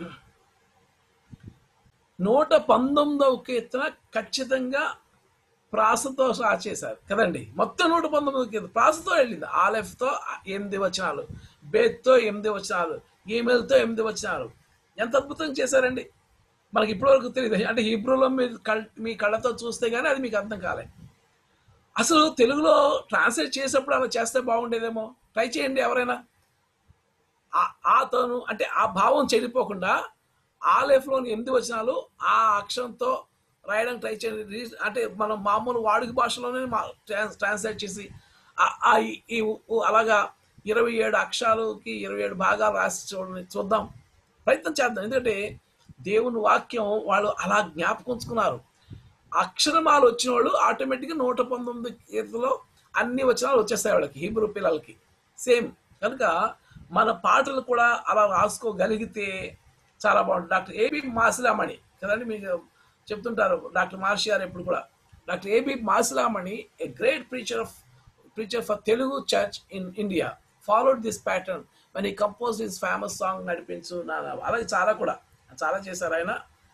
నూట పంతొమ్మిదవ కీర్తన ఖచ్చితంగా ప్రాసతో రాసేశారు కదండి మొత్తం నూట పంతొమ్మిది కీర్తన ప్రాసతో వెళ్ళింది ఆలెఫ్తో ఎనిమిది వచనాలు బేత్తో ఎనిమిది వచనాలు ఈమెయిల్తో ఎనిమిది వచనాలు ఎంత అద్భుతం చేశారండి మనకి ఇప్పటివరకు తెలియదు అంటే హీబ్రూలో మీరు కళ్ మీ కళ్ళతో చూస్తే కానీ అది మీకు అర్థం కాలే అసలు తెలుగులో ట్రాన్స్లేట్ చేసేప్పుడు అలా చేస్తే బాగుండేదేమో ట్రై చేయండి ఎవరైనా ఆ- ఆతోను అంటే ఆ భావం చెడిపోకుండా ఆ లెఫ్లోని ఎనిమిది వచనాలు ఆ అక్షరంతో రాయడానికి ట్రై చేయండి రీ- అంటే మనం మామూలు వాడుక భాషలోనే మా- ట్రాన్స్ ట్రాన్స్లేట్ చేసి ఆ- ఆ ఈ- ఈ ఉ- అలాగా ఇరవై ఏడు అక్షరాలకి ఇరవై ఏడు భాగాలు రాసి చూడండి చూద్దాం ప్రయత్నం చేద్దాం ఎందుకంటే దేవుని వాక్యం వాళ్ళు అలా జ్ఞాపకం ఉంచుకున్నారు అక్షరమాలు వచ్చిన వాళ్ళు ఆటోమేటిక్గా నూట పంతొమ్మిది కీర్తనలో అన్ని వచనాలు వచ్చేస్తాయి వాళ్ళకి హీబ్రూ పిల్లలకి సేమ్ కనుక మన పాటలు కూడా అలా రాసుకోగలిగితే చాలా బాగుంటుంది డాక్టర్ ఏబి మాసిలామణి కదండి మీకు చెప్తుంటారు డాక్టర్ మహర్షి గారు ఎప్పుడు కూడా doctor A B Masilamani a great preacher of preacher for Telugu church in India followed this pattern మన ఈ కంపోజ్ దిస్ ఫేమస్ సాంగ్ నడిపించు నాన్న అలాగే చాలా కూడా చాలా చేశారు ఆయన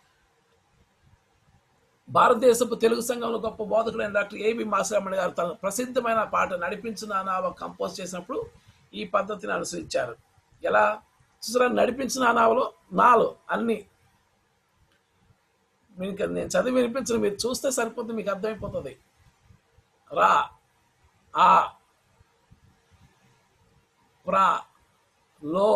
భారతదేశపు తెలుగు సంఘంలో గొప్ప బోధకుడైన డాక్టర్ ఏబి మాసిరామణి గారు తన ప్రసిద్ధమైన పాట నడిపించు నానావ కంపోజ్ చేసినప్పుడు ఈ పద్ధతిని అనుసరించారు ఎలా చూసారా నడిపించు నానావలో నాలో అన్ని మీకు నేను చదివి వినిపించను మీరు చూస్తే సరిపోతుంది మీకు అర్థమైపోతుంది రా ఆ ప్రా లో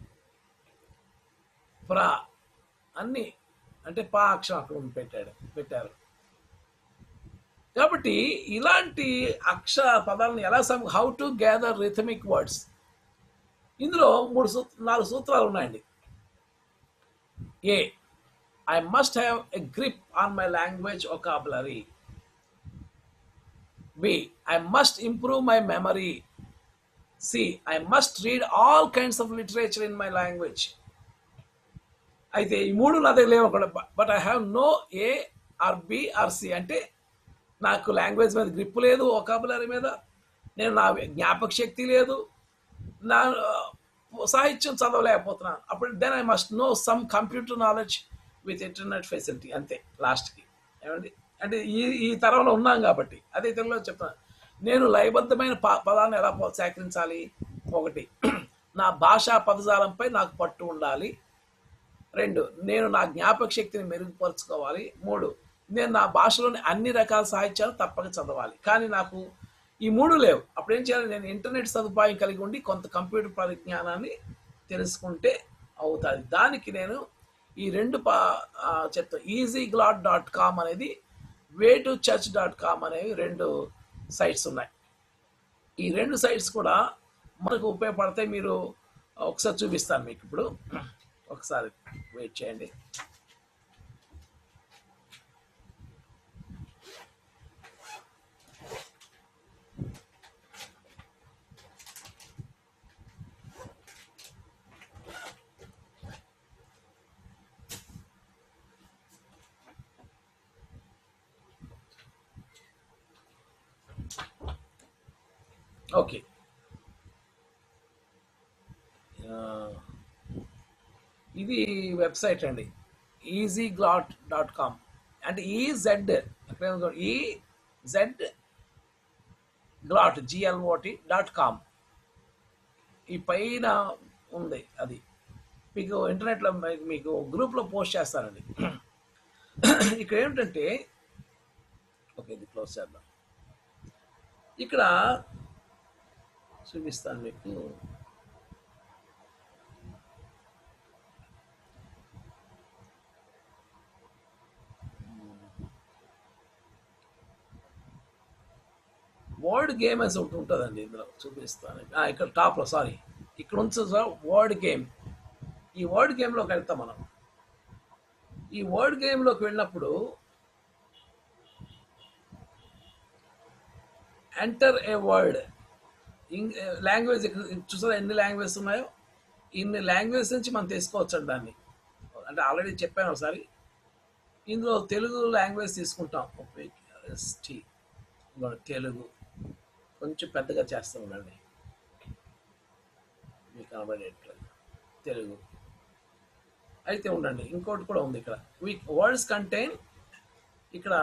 ప్రా అన్ని అంటే పా అక్షరం అక్కడ ఉంది పెట్టాడు పెట్టారు కాబట్టి ఇలాంటి అక్షర పదాలను ఎలా somehow to gather rhythmic words ఇందులో మూడు సూత్ర నాలుగు సూత్రాలు ఉన్నాయండి A I must have a grip on my language vocabulary B I must improve my memory C I must read all kinds of literature in my language అయితే ఈ మూడు నా దగ్గర లేవు కూడా but I have no A R B R C అంటే నాకు language మీద గ్రిప్ లేదు ఒకాబులరీ మీద నేను నా జ్ఞాపక శక్తి లేదు నా ఆ, సాహిత్యం చదవలేకపోతున్నాను అప్పుడు then I must know some computer knowledge with internet facility అంతే లాస్ట్కి ఏమండి అంటే ఈ ఈ తరంలో ఉన్నాం కాబట్టి అదే తెలుగులో చెప్తాను నేను లయబద్ధమైన ప పదాలను ఎలా పో- సేకరించాలి ఒకటి నా భాషా పదజాలంపై నాకు పట్టు ఉండాలి రెండు నేను నా జ్ఞాపక శక్తిని మెరుగుపరుచుకోవాలి మూడు నేను నా భాషలోని అన్ని రకాల సాహిత్యాలు తప్పక చదవాలి కానీ నాకు ఈ మూడు లేవు అప్పుడు ఏం చేయాలి నేను ఇంటర్నెట్ సదుపాయం కలిగి ఉండి కొంత కంప్యూటర్ పరిజ్ఞానాన్ని తెలుసుకుంటే అవుతుంది దానికి నేను ఈ రెండు పా ఆ, చెప్తా ఈజీ గ్లాడ్ డాట్ కామ్ అనేది way to church dot com అనేవి రెండు సైట్స్ ఉన్నాయి ఈ రెండు సైట్స్ కూడా మనకు ఉపయోగపడతాయి మీరు ఒకసారి చూపిస్తాను మీకు ఇప్పుడు ఒకసారి వెయిట్ చేయండి ఓకే ఆ, ఇది వెబ్సైట్ అండి ఈజీ గ్లాట్ డాట్ కామ్ అంటే E Z E Z glot G L O T dot com ఈ పైన ఉంది అది మీకు ఇంటర్నెట్లో మీ- మీకు గ్రూప్లో పోస్ట్ చేస్తానండి ఇక్కడ ఏమిటంటే ఓకే ఇది క్లోజ్ చేద్దాం ఇక్కడ చూపిస్తాను మీకు వర్డ్ గేమ్ అని ఒకటి ఉంటుందండి ఇందులో చూపిస్తాను ఆ, ఇక్కడ టాప్లో సారీ ఇక్కడ ఉంది సార్ వర్డ్ గేమ్ ఈ వర్డ్ గేమ్లోకి వెళ్తాం మనం ఈ వర్డ్ గేమ్లోకి వెళ్ళినప్పుడు ఎంటర్ ఏ వర్డ్ లాంగ్వేజ్ చూసారా ఎన్ని లాంగ్వేజ్ ఉన్నాయో ఇన్ని లాంగ్వేజ్ నుంచి మనం తీసుకోవచ్చు దాన్ని అంటే ఆల్రెడీ చెప్పాను ఒకసారి ఇందులో తెలుగు లాంగ్వేజ్ తీసుకుంటాం ఎస్టీ తెలుగు కొంచెం పెద్దగా చేస్తూ ఉండండి మీకు కనబడేట్లు తెలుగు అయితే ఉండండి ఇంకోటి కూడా ఉంది ఇక్కడ వర్డ్స్ కంటైన్ ఇక్కడ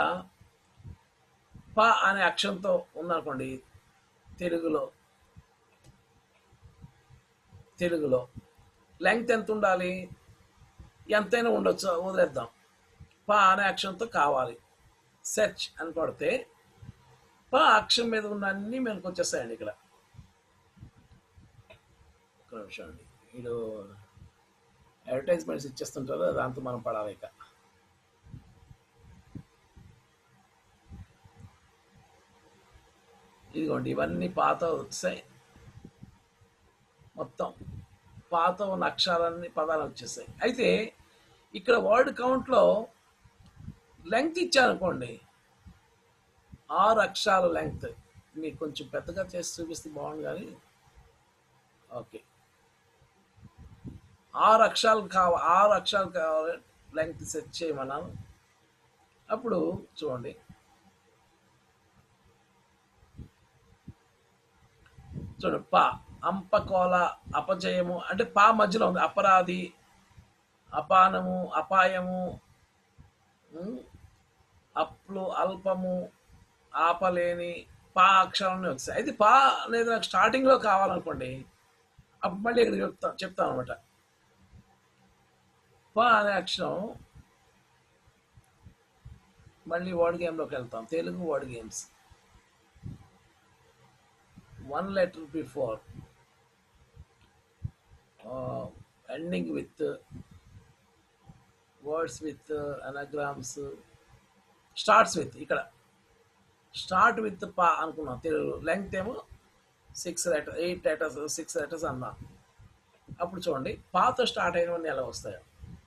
ప అనే అక్షరంతో ఉందనుకోండి తెలుగులో తెలుగులో లెంగ్త్ ఎంత ఉండాలి ఎంతైనా ఉండొచ్చు వదిలేద్దాం ప అనే అక్షరంతో కావాలి సెర్చ్ అని కొడితే ప అక్షరం మీద ఉన్న అన్ని మనకు వచ్చేస్తాయండి ఇక్కడ ఒక నిమిషం అండి వీడు అడ్వర్టైజ్మెంట్స్ ఇచ్చేస్తుంటారు దాంతో మనం పడాలి ఇక ఇదిగోండి ఇవన్నీ పాత వచ్చాయి మొత్తం పాత ఉన్న అక్షరాలన్నీ పదాలు వచ్చేసాయి అయితే ఇక్కడ వర్డ్ కౌంట్లో లెంగ్త్ ఇచ్చారనుకోండి ఆరు అక్షరాల లెంగ్త్ మీకు కొంచెం పెద్దగా చేసి చూపిస్తే బాగుంది కానీ ఓకే ఆరు అక్షరాలు కావాలి ఆరు అక్షరాలు కావాలి లెంగ్త్ సెట్ చేయమన్నాను అప్పుడు చూడండి చూడండి పా అంపకోల అపజయము అంటే పా మధ్యలో ఉంది అపరాధి అపానము అపాయము ఉమ్, అప్లు అల్పము ఆపలేని పా అక్షరాన్ని వచ్చాయి అయితే పా అనేది నాకు స్టార్టింగ్లో కావాలనుకోండి అప్పుడు మళ్ళీ ఇక్కడ చెప్తా చెప్తాను అనమాట పా అనే అక్షరం మళ్ళీ వర్డ్ గేమ్లోకి వెళ్తాం Telugu word games one letter before uh, ending with uh, words with uh, anagrams uh, starts with ఇక్కడ స్టార్ట్ విత్ పా అనుకున్నాం తెలుగు లెంగ్త్ ఏమో six letter eight letters six letters అన్నాం అప్పుడు చూడండి పాతో స్టార్ట్ అయినవన్నీ ఎలా వస్తాయో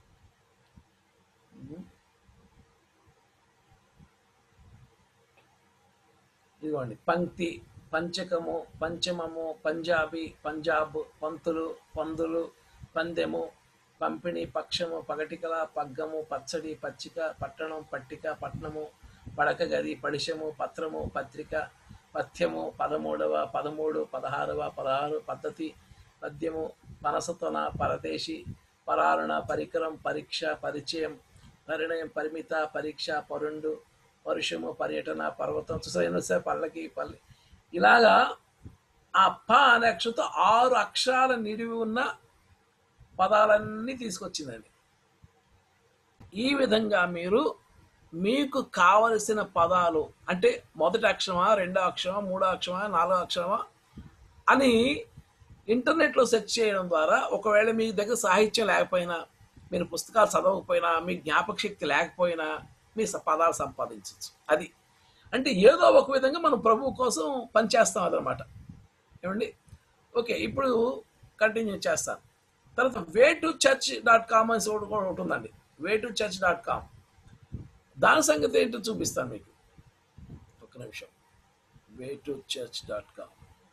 ఇదిగోండి పంక్తి పంచకము పంచమము పంజాబీ పంజాబ్ పంతులు పందులు పందెము పంపిణీ పక్షము పగటికల పగ్గము పచ్చడి పచ్చిక పట్టణం పట్టిక పట్నము పడక గది పడిశము పత్రము పత్రిక పథ్యము పదమూడవ పదమూడు పదహారవ పదహారు పద్ధతి పద్యము పనసతొన పరదేశి పరారణ పరికరం పరీక్ష పరిచయం పరిణయం పరిమిత పరీక్ష పరుండు పరుషము పర్యటన పర్వతం చూసారు సార్ పల్లకి పల్లి ఇలాగా ఆ ప అనే అక్షరంతో ఆరు అక్షరాల నిడివి ఉన్న పదాలన్నీ తీసుకొచ్చిందండి ఈ విధంగా మీరు మీకు కావలసిన పదాలు అంటే మొదటి అక్షరమా రెండో అక్షరమా మూడో అక్షరమా నాలుగో అక్షరమా అని ఇంటర్నెట్లో సెర్చ్ చేయడం ద్వారా ఒకవేళ మీ దగ్గర సాహిత్యం లేకపోయినా మీరు పుస్తకాలు చదవకపోయినా మీ జ్ఞాపక శక్తి లేకపోయినా మీ స- పదాలు సంపాదించవచ్చు అది అంటే ఏదో ఒక విధంగా మనం ప్రభువు కోసం పనిచేస్తాం అదనమాట ఏమండి ఓకే ఇప్పుడు కంటిన్యూ చేస్తాను తర్వాత way to church dot com అని ఒకటి కూడా ఒకటి ఉందండి way to church dot com దాని సంగతి ఏంటో చూపిస్తాను మీకు ఒక నిమిషం way to church dot com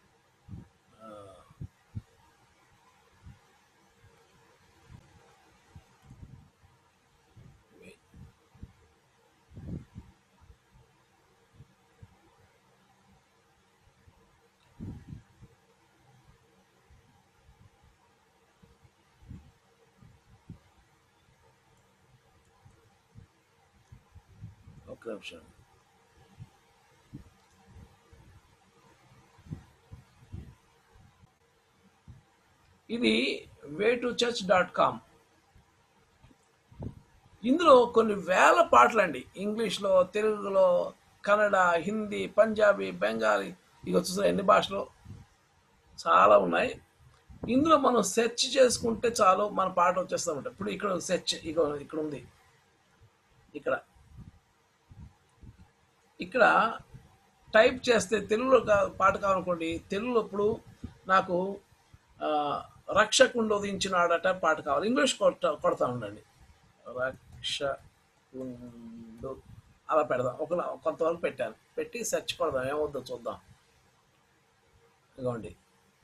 ఒక్క నిమిషం ఇది way to church dot com ఇందులో కొన్ని వేల పాటలు అండి ఇంగ్లీష్లో తెలుగులో కన్నడ హిందీ పంజాబీ బెంగాలీ ఇక చూసారు ఎన్ని భాషలు చాలా ఉన్నాయి ఇందులో మనం సెర్చ్ చేసుకుంటే చాలు మన పాట వచ్చేస్తామంట ఇప్పుడు ఇక్కడ సెర్చ్ ఇక ఇక్కడ ఉంది ఇక్కడ ఇక్కడ టైప్ చేస్తే తెలుగులో కా- పాట కావాలనుకోండి తెలుగులో ఇప్పుడు నాకు ఆ, రక్షకుండు ఉదయించినాడట పాట కావాలి ఇంగ్లీష్ కొట్ట కొడతా ఉండండి రక్షకుండు అలా పెడదాం ఒక కొంతవరకు పెట్టాను పెట్టి సెర్చ్ కొడదాం ఏమవుద్దో చూద్దాం ఇదిగోండి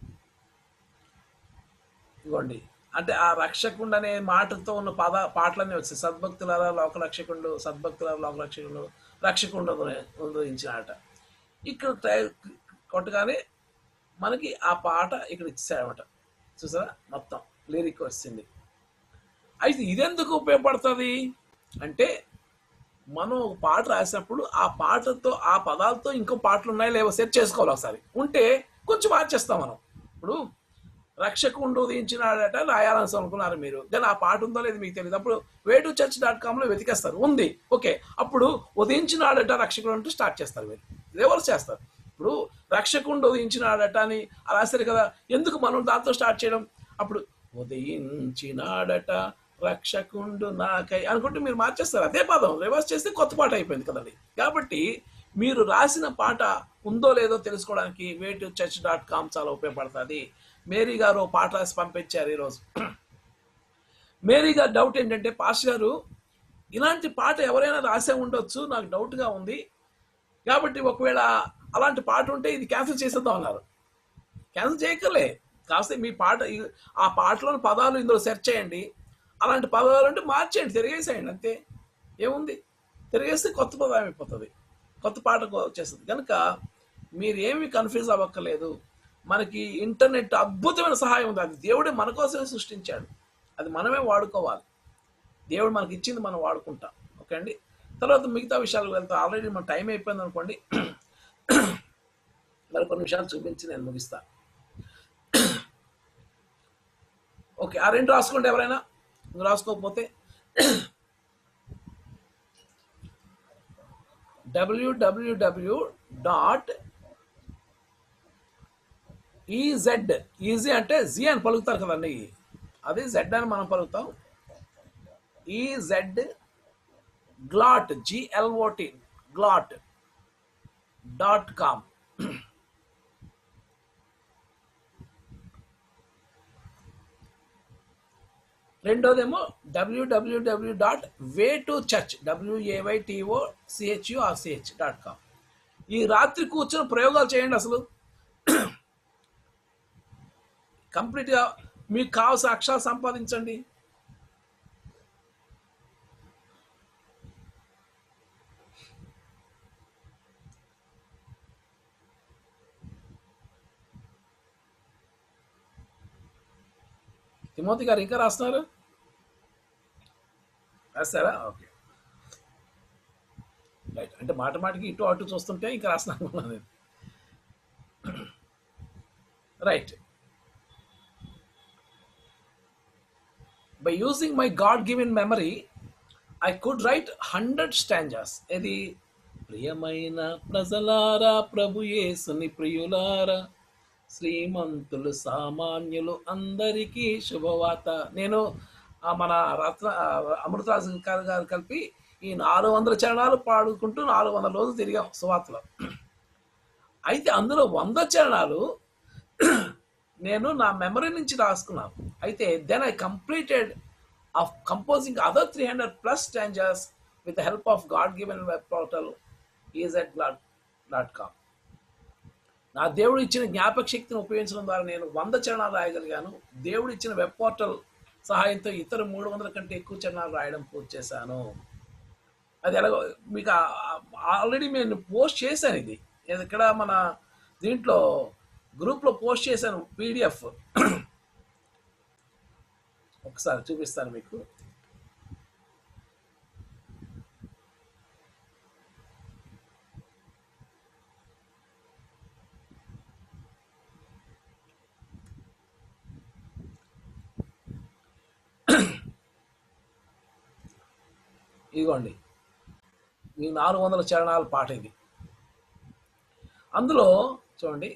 ఇదిగోండి అంటే ఆ రక్షకుండు అనే మాటతో ఉన్న పద పాటలన్నీ వచ్చాయి సద్భక్తులారా లోక రక్షకుండు సద్భక్తులారా లోక రక్షకుండు రక్షకుండు ఉదయించినాడట ఇక్కడ టై- కొట్టగానే మనకి ఆ పాట ఇక్కడ ఇచ్చాడనమాట చూసారా మొత్తం లిరిక్ వచ్చింది అయితే ఇదెందుకు ఉపయోగపడుతుంది అంటే మనం ఒక పాట రాసినప్పుడు ఆ పాటతో ఆ పదాలతో ఇంకో పాటలు ఉన్నాయో లేవో సెట్ చేసుకోవాలి ఒకసారి ఉంటే కొంచెం మార్చేస్తాం మనం ఇప్పుడు రక్షకుండు ఉదయించినాడట రాయాలని అనుకున్నారు మీరు కానీ ఆ పాట ఉందో లేదు మీకు తెలియదు అప్పుడు వేటు చర్చ్ డాట్ కామ్లో వెతికేస్తారు ఉంది ఓకే అప్పుడు ఉదయించినాడట రక్షకుడు అంటూ స్టార్ట్ చేస్తారు మీరు రివర్స్ చేస్తారు ఇప్పుడు రక్షకుండు ఉదయించినాడట అని అలా రాశారు కదా ఎందుకు మనం దాంతో స్టార్ట్ చేయడం అప్పుడు ఉదయించినాడట రక్షకుండు నాకై అనుకుంటే మీరు మార్చేస్తారు అదే పదం రివర్స్ చేస్తే కొత్త పాట అయిపోయింది కదండి కాబట్టి మీరు రాసిన పాట ఉందో లేదో తెలుసుకోవడానికి వేటు చర్చ్ డాట్ కామ్ చాలా ఉపయోగపడుతుంది మేరీ గారు ఓ పాట రాసి పంపించారు ఈరోజు మేరీ గారు డౌట్ ఏంటంటే పాస్ గారు ఇలాంటి పాట ఎవరైనా రాసే ఉండొచ్చు నాకు డౌట్గా ఉంది కాబట్టి ఒకవేళ అలాంటి పాట ఉంటే ఇది క్యాన్సిల్ చేసేద్దాం అన్నారు క్యాన్సిల్ చేయకలే కాస్త మీ పాట ఈ- ఆ పాటలోని పదాలు ఇందులో సెర్చ్ చేయండి అలాంటి పదాలు అంటే మార్చేయండి తిరిగేసేయండి అంతే ఏముంది తిరిగేస్తే కొత్త పదం అయిపోతుంది కొత్త పాట వచ్చేస్తుంది కనుక మీరు ఏమి కన్ఫ్యూజ్ అవ్వక్కర్లేదు మనకి ఇంటర్నెట్ అద్భుతమైన సహాయం ఉంది అది దేవుడే మన కోసమే సృష్టించాడు అది మనమే వాడుకోవాలి దేవుడు మనకి ఇచ్చింది మనం వాడుకుంటాం ఓకే అండి తర్వాత మిగతా విషయాలు వెళ్తాం ఆల్రెడీ మన టైం అయిపోయింది అనుకోండి మరి కొన్ని విషయాలు చూపించి నేను ముగిస్తాను ఓకే ఆ రెండు రాసుకోండి ఎవరైనా నువ్వు రాసుకోకపోతే డబ్ల్యూడబ్ల్యూడబ్ల్యూ డాట్ ఈజెడ్ ఈజీ అంటే జీ అని పలుకుతారు కదండి అది జెడ్ అని మనం పలుకుతాం E Z glot G L O T glot dot com రెండోదేమో W W W dot way to church W A Y T O C H U R C H dot com ఈ రాత్రి కూర్చొని ప్రయోగాలు చేయండి అసలు కంప్లీట్గా మీకు కావాల్సిన అక్షరాలు సంపాదించండి తిమోతి గారు ఇంకా రాస్తున్నారు రాస్తారా ఓకే రైట్ అంటే మాట మాటికి ఇటు అటు చూస్తుంటే ఇంకా రాస్తున్నాను అనుకున్నాను నేను write by using my God given memory I could write hundred stanzas ఇది ప్రియమైన ప్రజలారా ప్రభు యేసుని ప్రియులారా శ్రీమంతులు సామాన్యులు అందరికీ శుభవార్త నేను ఆ మన రత్న ఆ అమృతరాజు గారు గారు కలిపి ఈ నాలుగు వందల చరణాలు పాడుకుంటూ నాలుగు వందల రోజులు తిరిగాం సువార్తలో అయితే అందులో వంద చరణాలు నేను నా మెమరీ నుంచి రాసుకున్నాను అయితే then I completed of composing other three hundred plus stanzas with the help of God given web portal is at dot dot com నా దేవుడు ఇచ్చిన జ్ఞాపక శక్తిని ఉపయోగించడం ద్వారా నేను వంద చరణాలు రాయగలిగాను దేవుడు ఇచ్చిన వెబ్ పోర్టల్ సహాయంతో ఇతర మూడు వందల కంటే ఎక్కువ చరణాలు రాయడం పూర్తి చేశాను అది ఎలాగో మీకు ఆల్రెడీ నేను పోస్ట్ చేశాను ఇది ఇది ఇక్కడ మన దీంట్లో గ్రూప్లో పోస్ట్ చేశాను పీడిఎఫ్ ఒకసారి చూపిస్తాను మీకు ఇదిగోండి ఈ నాలుగు వందల చరణాల పాట ఇది అందులో చూడండి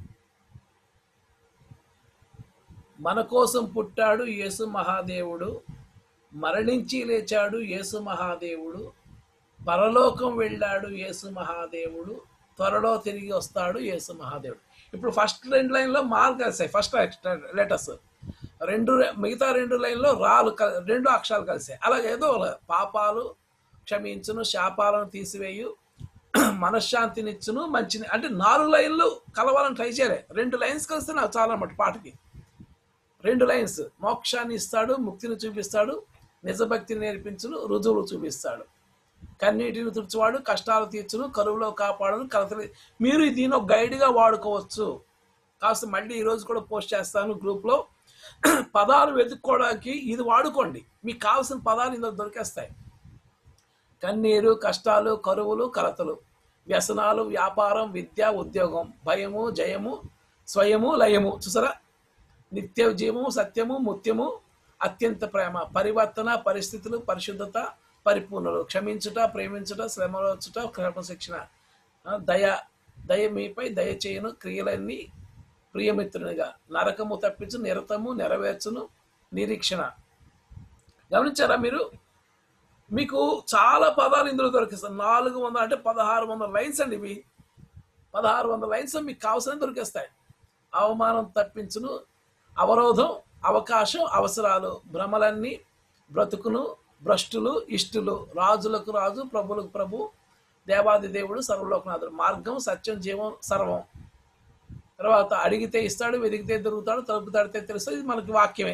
మన కోసం పుట్టాడు యేసు మహాదేవుడు మరణించి లేచాడు యేసు మహాదేవుడు పరలోకం వెళ్ళాడు యేసు మహాదేవుడు త్వరలో తిరిగి వస్తాడు యేసు మహాదేవుడు ఇప్పుడు ఫస్ట్ రెండు లైన్లో మాల్ కలిసాయి ఫస్ట్ లెటర్స్ రెండు మిగతా రెండు లైన్లో రాలు కల్- రెండు అక్షరాలు కలిసాయి అలాగే ఏదో ఒక పాపాలు క్షమించును శాపాలను తీసివేయు మనశ్శాంతినిచ్చును మంచిని అంటే నాలుగు లైన్లు కలవాలని ట్రై చేయలే రెండు లైన్స్ కలిస్తే నాకు చాలా అన్నమాట పాటకి రెండు లైన్స్ మోక్షాన్ని ఇస్తాడు ముక్తిని చూపిస్తాడు నిజభక్తిని నేర్పించును రుజువులు చూపిస్తాడు కన్నీటిని తుడుచువాడు కష్టాలు తీర్చును కరువులో కాపాడును కలతలు మీరు దీని ఒక గైడ్గా వాడుకోవచ్చు కాస్త మళ్ళీ ఈరోజు కూడా పోస్ట్ చేస్తాను గ్రూప్లో పదాలు వెతుక్కోవడానికి ఇది వాడుకోండి మీకు కావాల్సిన పదాలు ఇందులో దొరికేస్తాయి కన్నీరు కష్టాలు కరువులు కలతలు వ్యసనాలు వ్యాపారం విద్య ఉద్యోగం భయము జయము స్వయము లయము చూసారా నిత్య జీవము సత్యము ముత్యము అత్యంత ప్రేమ పరివర్తన పరిస్థితులు పరిశుద్ధత పరిపూర్ణలు క్షమించుట ప్రేమించుట శ్రమలోచుట క్రమశిక్షణ ఆ, దయ దయ మీపై దయ చేయను క్రియలన్నీ ప్రియమిత్రునిగా నరకము తప్పించు నిరతము నెరవేర్చును నిరీక్షణ గమనించారా మీరు మీకు చాలా పదాలు ఇందులో దొరికిస్తాయి నాలుగు వందల అంటే పదహారు వందల లైన్స్ అండి ఇవి పదహారు వందల లైన్స్ మీకు కావాల్సిన దొరికేస్తాయి అవమానం తప్పించును అవరోధం అవకాశం అవసరాలు భ్రమలన్నీ బ్రతుకును భ్రష్టులు ఇష్టులు రాజులకు రాజు ప్రభులకు ప్రభు దేవాది దేవుడు సర్వలోకనాథుడు మార్గం సత్యం జీవం సర్వం తర్వాత అడిగితే ఇస్తాడు వెదిగితే దొరుకుతాడు తలుపు తడితే తెలుస్తుంది ఇది మనకి వాక్యమే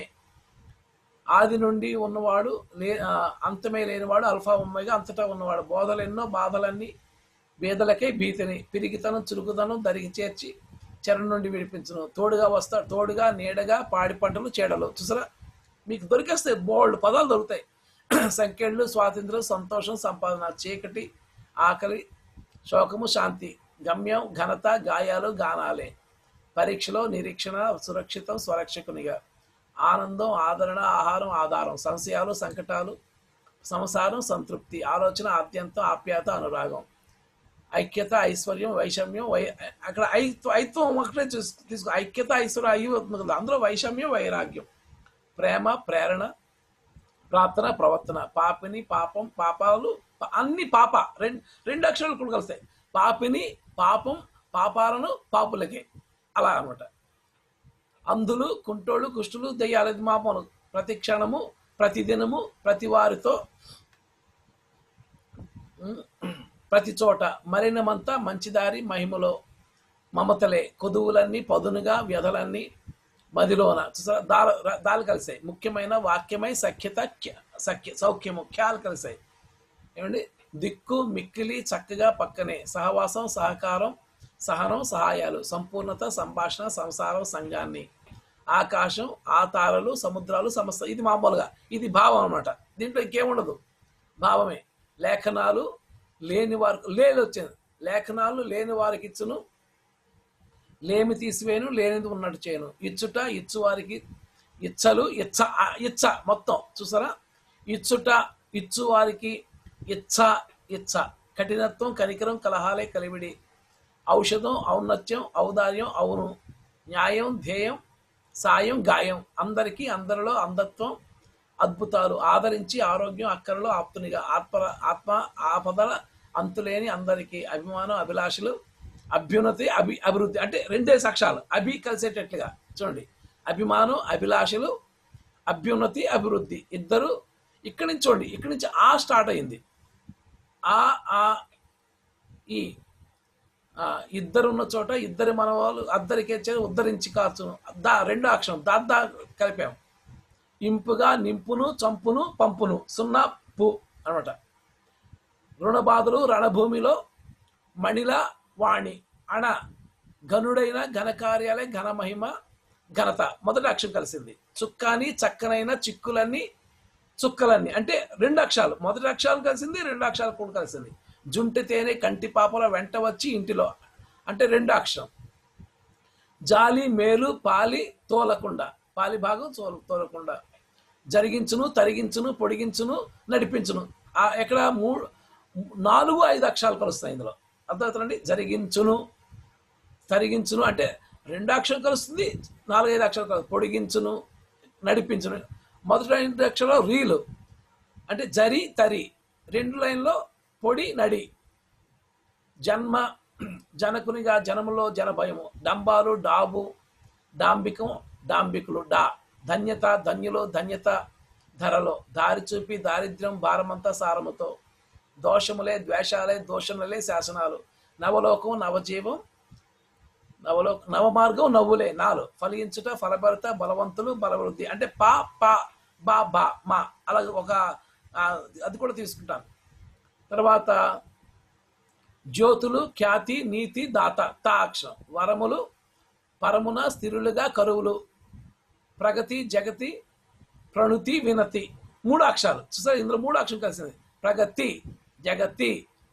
ఆది నుండి ఉన్నవాడు లే ఆ, అంతమే లేనివాడు అల్ఫా ఉమ్మగా అంతటా ఉన్నవాడు బోధలు ఎన్నో బాధలన్నీ బేదలకై భీతిని పిరిగితనం చురుకుదనం దరికి చేర్చి చెర నుండి విడిపించును తోడుగా వస్తాడు తోడుగా నీడగా పాడి పంటలు చేడలు చూసారా మీకు దొరికేస్తాయి బోల్డ్ పదాలు దొరుకుతాయి సంఖ్యలు స్వాతంత్రం సంతోషం సంపాదన చీకటి ఆకలి శోకము శాంతి గమ్యం ఘనత గాయాలు గానాలే పరీక్షలో నిరీక్షణ సురక్షితం స్వరక్షకునిగా ఆనందం ఆదరణ ఆహారం ఆధారం సంశయాలు సంకటాలు సంసారం సంతృప్తి ఆలోచన ఆద్యంతం ఆప్యాయత అనురాగం ఐక్యత ఐశ్వర్యం వైషమ్యం వై అక్కడ ఐత్వ ఐత్వం ఒకటే చూస్ తీసుకో ఐక్యత ఐశ్వర్యం అయి అవుతుంది కదా అందులో వైషమ్యం వైరాగ్యం ప్రేమ ప్రేరణ ప్రార్థన ప్రవర్తన పాపిని పాపం పాపాలు ప- అన్ని పాప రెండు రెండు అక్షరాలు కూడా కలుస్తాయి పాపిని పాపం పాపాలను పాపులకే అలా అనమాట అంధులు కుంటోళ్ళు కుష్టులు దెయ్యాలు ఇది మామూలు ప్రతి క్షణము ప్రతి దినము ప్రతి వారితో ఉమ్, ప్రతి చోట మరినమంతా మంచిదారి మహిమలో మమతలే కొదువులన్నీ పదునుగా వ్యధలన్నీ మదిలోన చూసారా దాల దాలు కలిసాయి ముఖ్యమైన వాక్యమై సఖ్యత ఖ్య- సఖ్య సౌఖ్యము ఖ్యాలు కలిసాయి ఏమండి దిక్కు మిక్కిలి చక్కగా పక్కనే సహవాసం సహకారం సహనం సహాయాలు సంపూర్ణత సంభాషణ సంసారం సంఘాన్ని ఆకాశం ఆ తారలు సముద్రాలు సమస్త ఇది మామూలుగా ఇది భావం అన్నమాట దీంట్లో ఇంకేముండదు భావమే లేఖనాలు లేని వారికి లేదు వచ్చింది లేఖనాలు లేని వారికి ఇచ్చును లేమి తీసివేను లేనిది ఉన్నట్టు చేయను ఇచ్చుట ఇచ్చు వారికి ఇచ్చలు ఇచ్చ ఆ, ఇచ్చ మొత్తం చూసారా ఇచ్చుట ఇచ్చు వారికి ఇచ్చ ఇచ్చ కఠినత్వం కనికరం కలహాలే కలివిడి ఔషధం ఔన్నత్యం ఔదార్యం అవును న్యాయం ధ్యేయం సాయం గాయం అందరికీ అందరిలో అంధత్వం అద్భుతాలు ఆదరించి ఆరోగ్యం అక్కరలో ఆప్తునిగా ఆత్మ ఆత్మ ఆపదల అంతులేని అందరికీ అభిమానం అభిలాషలు అభ్యున్నతి అభి అభివృద్ధి అంటే రెండే సాక్ష్యాలు అభి కలిసేటట్లుగా చూడండి అభిమానం అభిలాషలు అభ్యున్నతి అభివృద్ధి ఇద్దరు ఇక్కడి నుంచి చూడండి ఇక్కడి నుంచి ఆ స్టార్ట్ అయింది ఆ ఆ ఈ ఆ, ఇద్దరు ఉన్న చోట ఇద్దరి మనవాళ్ళు అద్దరికే చేరి ఉద్ధరించి కాచును దా రెండో అక్షరం దా దా కలిపాం ఇంపుగా నింపును చంపును పంపును సున్నా పు అనమాట రుణబాధలు రణభూమిలో మణిల వాణి అణ ఘనుడైన ఘనకార్యాలే ఘన మహిమ ఘనత మొదటి అక్షరం కలిసింది చుక్కాని చక్కనైన చిక్కులన్నీ చుక్కలన్నీ అంటే రెండు అక్షరాలు మొదటి అక్షరాలు కలిసింది రెండు అక్షరాలు కూడా కలిసింది జుంటి తేనె కంటి పాపల వెంట వచ్చి ఇంటిలో అంటే రెండు అక్షరం జాలి మేలు పాలి తోలకుండా పాలి భాగం తోల తోలకుండా జరిగించును తరిగించును పొడిగించును నడిపించును ఆ ఎక్కడ మూడు నాలుగు ఐదు అక్షరాలు కలుస్తాయి ఇందులో అర్థమవుతుందండి జరిగించును తరిగించును అంటే రెండు అక్షరం కలుస్తుంది నాలుగైదు అక్షరాలు కలుస్తుంది పొడిగించును నడిపించును మొదటి రెండు అక్షరాలు రీలు అంటే జరి తరి రెండు లైన్లో పొడి నడి జన్మ జనకునిగా జనములో జన భయము డంబాలు డాబు డాంబికం డాంబికులు డా ధన్యత ధన్యులు ధన్యత ధరలో దారి చూపి దారిద్ర్యం భారమంతా సారముతో దోషములే ద్వేషాలే దోషములే శాసనాలు నవలోకం నవజీవం నవలో నవమార్గం నవ్వులే నాలు ఫలించుట ఫలభరిత బలవంతులు బలవృద్ధి అంటే పా పా బా బా మా అలా ఒక ఆ, అది కూడా తీసుకుంటాను తర్వాత జ్యోతులు ఖ్యాతి నీతి దాత తా అక్షరం వరములు పరమున స్థిరులుగా కరువులు ప్రగతి జగతి ప్రణుతి వినతి మూడు అక్షరాలు చూసారు ఇందులో మూడు అక్షరం కలిసింది ప్రగతి జగతి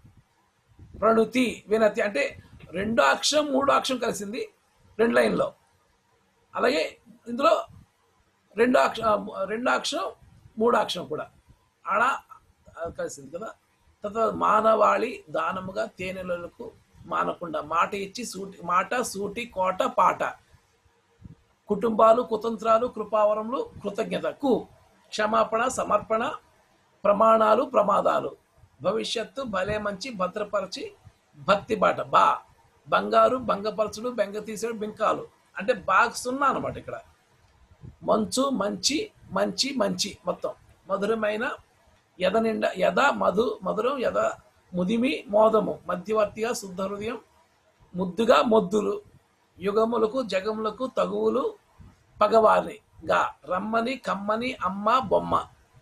ప్రణుతి వినతి అంటే రెండో అక్షరం మూడో అక్షరం కలిసింది రెండు లైన్లో అలాగే ఇందులో రెండో అక్షరం రెండో అక్షరం మూడో అక్షరం కూడా ఆడ కలిసింది కదా తర్వాత మానవాళి దానముగా తేనెలకు మానకుండా మాట ఇచ్చి సూటి మాట సూటి కోట పాట కుటుంబాలు కుతంత్రాలు కృపావరములు కృతజ్ఞత కు క్షమాపణ సమర్పణ ప్రమాణాలు ప్రమాదాలు భవిష్యత్తు భలే మంచి భద్రపరచి భక్తి బాట బా బంగారు భంగపరచుడు బెంగ తీసేడు బింకాలు అంటే బాగా సున్నా అనమాట ఇక్కడ మంచు మంచి మంచి మంచి మొత్తం మధురమైన యద నిండా యద మధు మధురం యద ముదిమి మోదము మధ్యవర్తిగా శుద్ధ హృదయం ముద్దుగా మొద్దులు యుగములకు జగములకు తగువులు పగవారిగా రమ్మని కమ్మని అమ్మ బొమ్మ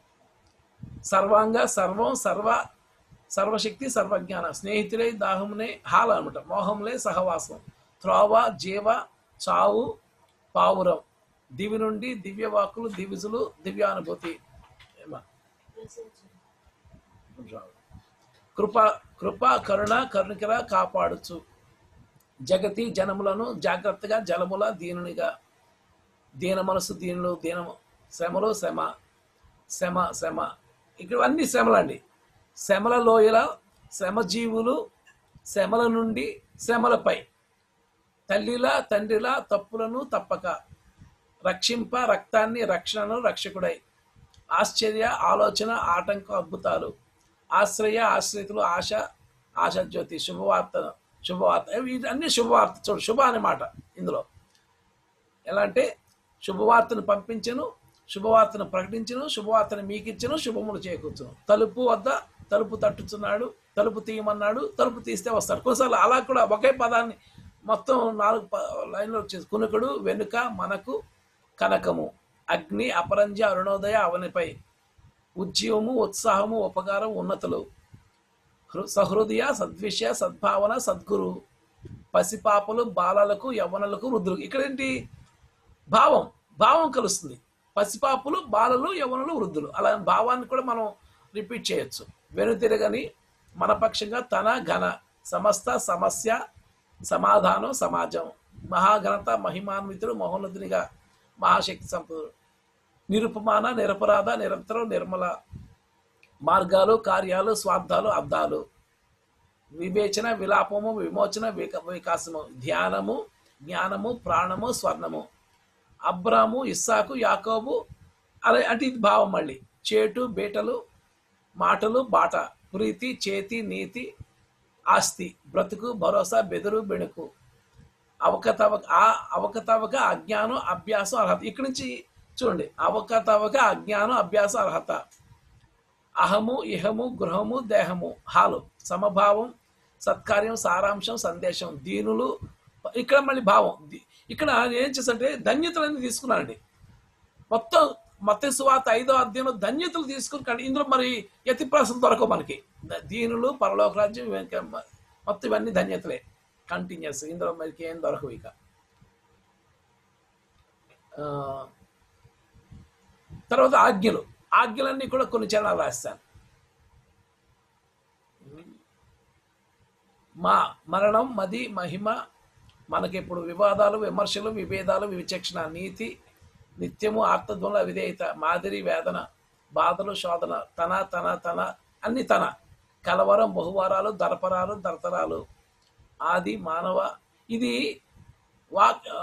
సర్వాంగ సర్వం సర్వ సర్వశక్తి సర్వజ్ఞాన స్నేహితులే దాహమునే హాల అనమాట మోహంలే సహవాసం త్రోవ జీవ చావు పావురం దివి నుండి దివ్యవాకులు దివిజులు దివ్యానుభూతి ఏమా? కృప కృప కరుణ కరుణికర కాపాడుచు జగతి జనములను జాగ్రత్తగా జలముల దీనునిగా దీన మనసు దీనులు దీనము శ్రమలు శ్రమ శ్రమ శ్రమ ఇక్కడ అన్ని శ్రమలండి శ్రమల లోయల శ్రమజీవులు శ్రమల నుండి శ్రమలపై తల్లిలా తండ్రిలా తప్పులను తప్పక రక్షింప రక్తాన్ని రక్షణను రక్షకుడై ఆశ్చర్య ఆలోచన ఆటంక అద్భుతాలు ఆశ్రయ ఆశ్రయితులు ఆశ ఆశాజ్యోతి శుభవార్త శుభవార్త ఇవి అన్ని శుభవార్త చూడు శుభ అనే మాట ఇందులో ఎలా అంటే శుభవార్తను పంపించను శుభవార్తను ప్రకటించను శుభవార్తను మీకిచ్చను శుభములు చేకూర్చును తలుపు వద్ద తలుపు తట్టుచున్నాడు తలుపు తీయమన్నాడు తలుపు తీస్తే వస్తాడు కొన్నిసార్లు అలా కూడా ఒకే పదాన్ని మొత్తం నాలుగు ప- లైన్లో వచ్చేసి కునుకుడు వెనుక మనకు కనకము అగ్ని అపరంజ అరుణోదయ అవనిపై ఉజ్జీవము ఉత్సాహము ఉపకారం ఉన్నతులు హృ- సహృదయ సద్విషయ సద్భావన సద్గురు పసిపాపలు బాలలకు యవ్వనులకు వృద్ధులకు ఇక్కడ ఏంటి భావం భావం కలుస్తుంది పసిపాపులు బాలలు యవనులు వృద్ధులు అలా భావాన్ని కూడా మనం రిపీట్ చేయొచ్చు వెనుతిరగని మన పక్షంగా తన ఘన సమస్త సమస్య సమాధానం సమాజం మహాఘనత మహిమాన్వితుడు మహోన్నతునిగా మహాశక్తి సంపదుడు నిరుపమాన నిరపరాధ నిరంతరం నిర్మల మార్గాలు కార్యాలు స్వార్థాలు అర్థాలు వివేచన విలాపము విమోచన విక- వికాసము ధ్యానము జ్ఞానము ప్రాణము స్వర్ణము అబ్రాము ఇస్సాకు యాకోబు అలా అంటే ఇది భావం మళ్ళీ చేటు బేటలు మాటలు బాట ప్రీతి చేతి నీతి ఆస్తి బ్రతుకు భరోసా బెదురు బెణుకు అవకతవక ఆ అవకతవక అజ్ఞానం అభ్యాసం అర్హత ఇక్కడి నుంచి చూడండి అవకతవక అజ్ఞానం అభ్యాసం అర్హత అహము ఇహము గృహము దేహము హాలు సమభావం సత్కార్యం సారాంశం సందేశం దీనులు ఇక్కడ మళ్ళీ భావం ది- ఇక్కడ నేను ఏం చేసంటే ధన్యతలన్నీ తీసుకున్నానండి మొత్తం మొత్తం సువాత ఐదో అధ్యాయంలో ధన్యతలు తీసుకుని కానీ ఇందులో మరి యతిప్రాసం దొరకవు మనకి ద- దీనులు పరలోక రాజ్యం ఇవ- మొత్తం ఇవన్నీ ధన్యతలే కంటిన్యూస్ ఇందులో మనకి ఏం దొరకవు ఇక ఆ, తర్వాత ఆజ్ఞలు ఆజ్ఞలన్నీ కూడా కొన్ని చరణాలు రాస్తాను మా మరణం మది మహిమ మనకిప్పుడు వివాదాలు విమర్శలు విభేదాలు విచక్షణ నీతి నిత్యము ఆర్తధ్వనుల విధేయత మాదిరి వేదన బాధలు శోధన తన తన తన అన్ని తన కలవరం బహువారాలు దరపరాలు దరతరాలు ఆది మానవ ఇది వా ఆ,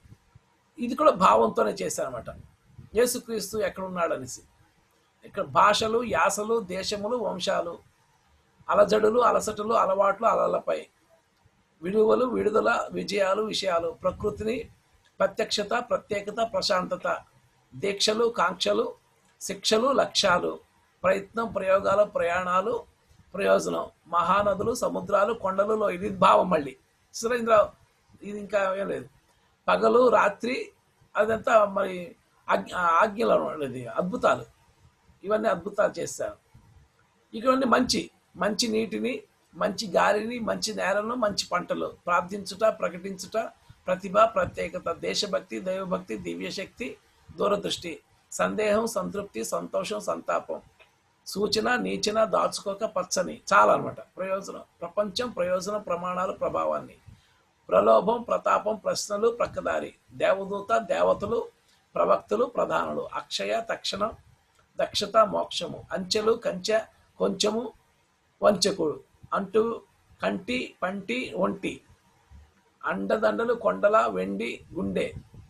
ఇది కూడా భావంతోనే చేశారనమాట యేసుక్రీస్తు ఎక్కడున్నాడనేసి ఇక్కడ భాషలు యాసలు దేశములు వంశాలు అలజడులు అలసటలు అలవాట్లు అలలపై విలువలు విడుదల విజయాలు విషయాలు ప్రకృతిని ప్రత్యక్షత ప్రత్యేకత ప్రశాంతత దీక్షలు కాంక్షలు శిక్షలు లక్ష్యాలు ప్రయత్నం ప్రయోగాలు ప్రయాణాలు ప్రయోజనం మహానదులు సముద్రాలు కొండలలో ఇది భావం మళ్ళీ సురేంద్ర ఇది ఇంకా ఏం లేదు పగలు రాత్రి అదంతా మరి ఆజ్ఞ ఆజ్ఞలు అనేది అద్భుతాలు ఇవన్నీ అద్భుతాలు చేస్తారు ఇటువంటి మంచి మంచి నీటిని మంచి గాలిని మంచి నేలను మంచి పంటలు ప్రార్థించుట ప్రకటించుట ప్రతిభ ప్రత్యేకత దేశభక్తి దైవభక్తి దివ్యశక్తి దూరదృష్టి సందేహం సంతృప్తి సంతోషం సంతాపం సూచన నీచన దాచుకోక పచ్చని చాలా అనమాట ప్రయోజనం ప్రపంచం ప్రయోజనం ప్రమాణాలు ప్రభావాన్ని ప్రలోభం ప్రతాపం ప్రశ్నలు ప్రక్కదారి దేవదూత దేవతలు ప్రవక్తలు ప్రధానులు అక్షయ తక్షణం దక్షత మోక్షము అంచెలు కంచె కొంచెము వంచకుడు అంటూ కంటి పంటి ఒంటి అండదండలు కొండల వెండి గుండె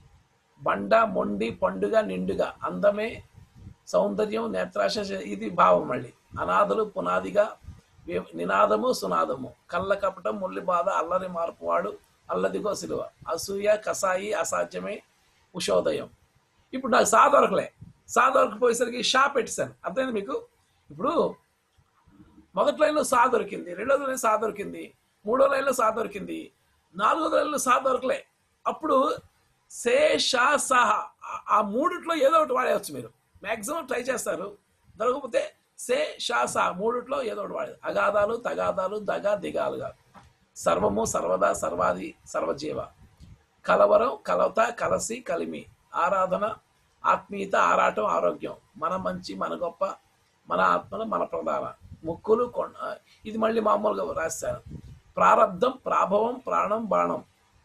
బండ మొండి పండుగ నిండుగా అందమే సౌందర్యం నేత్రాశ ఇది భావం మళ్ళీ అనాథలు పునాదిగా వి- నినాదము సునాదము కళ్ళ కపటం ముల్లి బాధ అల్లరి మార్పువాడు అల్లదిగో సిలువ అసూయ కసాయి అసాధ్యమే ఉషోదయం ఇప్పుడు నాకు సా దొరకలే సా దొరకపోయేసరికి షా పెట్టేశాను అర్థమైంది మీకు ఇప్పుడు మొదటి లైన్లో సా దొరికింది రెండో లైన్లో సా దొరికింది మూడో లైన్లో సా దొరికింది నాలుగో లైన్లో సా దొరకలే అప్పుడు సే షా సహ ఆ- ఆ మూడిట్లో ఏదో ఒకటి వాడేయచ్చు మీరు మ్యాక్సిమం ట్రై చేస్తారు దొరకకపోతే సే షా సా మూడిట్లో ఏదో ఒకటి వాడేది అగాధాలు తగాదాలు దగా దిగాలుగా సర్వము సర్వదా సర్వాది సర్వజీవ కలవరం కలవత కలసి కలిమి ఆరాధన ఆత్మీయత ఆరాటం ఆరోగ్యం మన మంచి మన గొప్ప మన ఆత్మను మన ప్రధాన ముక్కులు కొండ ఇది మళ్ళీ మామూలుగా రాశారు ప్రారబ్ధం ప్రాభవం ప్రాణం బాణం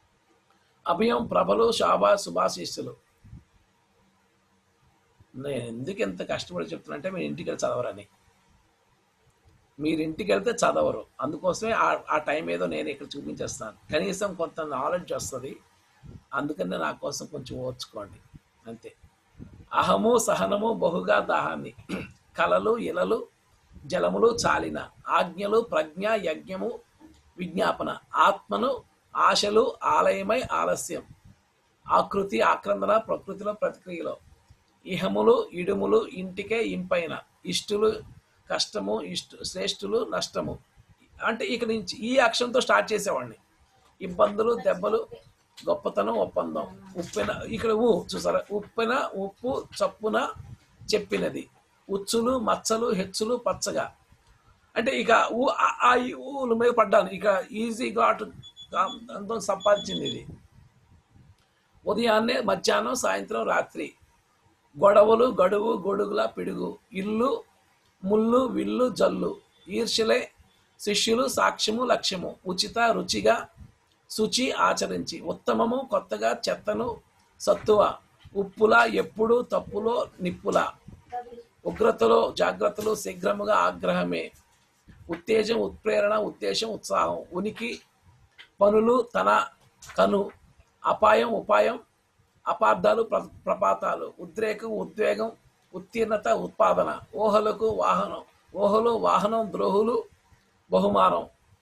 అభయం ప్రభలు శాభ శుభాశీస్సులు నేను ఎందుకు ఎంత కష్టపడి చెప్తున్నంటే మీరు ఇంటికి వెళ్ళి చదవరని మీరు ఇంటికి వెళ్తే చదవరు అందుకోసమే ఆ- ఆ టైం ఏదో నేను ఇక్కడ చూపించేస్తాను కనీసం కొంత నాలెడ్జ్ వస్తుంది అందుకనే నా కోసం కొంచెం ఓర్చుకోండి అంతే అహము సహనము బహుగా దాహాన్ని కలలు ఇలలు జలములు చాలిన ఆజ్ఞలు ప్రజ్ఞ యజ్ఞము విజ్ఞాపన ఆత్మను ఆశలు ఆలయమై ఆలస్యం ఆకృతి ఆక్రందన ప్రకృతిలో ప్రతిక్రియలో ఇహములు ఇడుములు ఇంటికే ఇంపైన ఇష్టులు కష్టము ఇష్టు శ్రేష్ఠులు నష్టము అంటే ఇక నుంచి ఈ అక్షరంతో స్టార్ట్ చేసేవాడిని ఇబ్బందులు దెబ్బలు గొప్పతనం ఒప్పందం ఉప్పెన ఇక్కడ ఊ చూసారా ఉప్పెన ఉప్పు చప్పున చెప్పినది ఉచ్చులు మచ్చలు హెచ్చులు పచ్చగా అంటే ఇక ఊ ఆ, ఆ, ఈ ఊల మీద పడ్డాను ఇక ఈజీగా అటు దాంతో సంపాదించింది ఇది ఉదయాన్నే మధ్యాహ్నం సాయంత్రం రాత్రి గొడవలు గడువు గొడుగుల పిడుగు ఇల్లు ముళ్ళు విల్లు జల్లు ఈర్ష్యలే శిష్యులు సాక్ష్యము లక్ష్యము ఉచిత రుచిగా శుచి ఆచరించి ఉత్తమము కొత్తగా చెత్తను సత్తువ ఉప్పులా ఎప్పుడు తప్పులో నిప్పులా ఉగ్రతలో జాగ్రత్తలు శీఘ్రముగా ఆగ్రహమే ఉత్తేజం ఉత్ప్రేరణ ఉద్దేశం ఉత్సాహం ఉనికి పనులు తన కను అపాయం ఉపాయం అపార్థాలు ప్ర- ప్రపాతాలు ఉద్రేకం ఉద్వేగం ఉత్తీర్ణత ఉత్పాదన ఊహలకు వాహనం ఊహలు వాహనం ద్రోహులు బహుమానం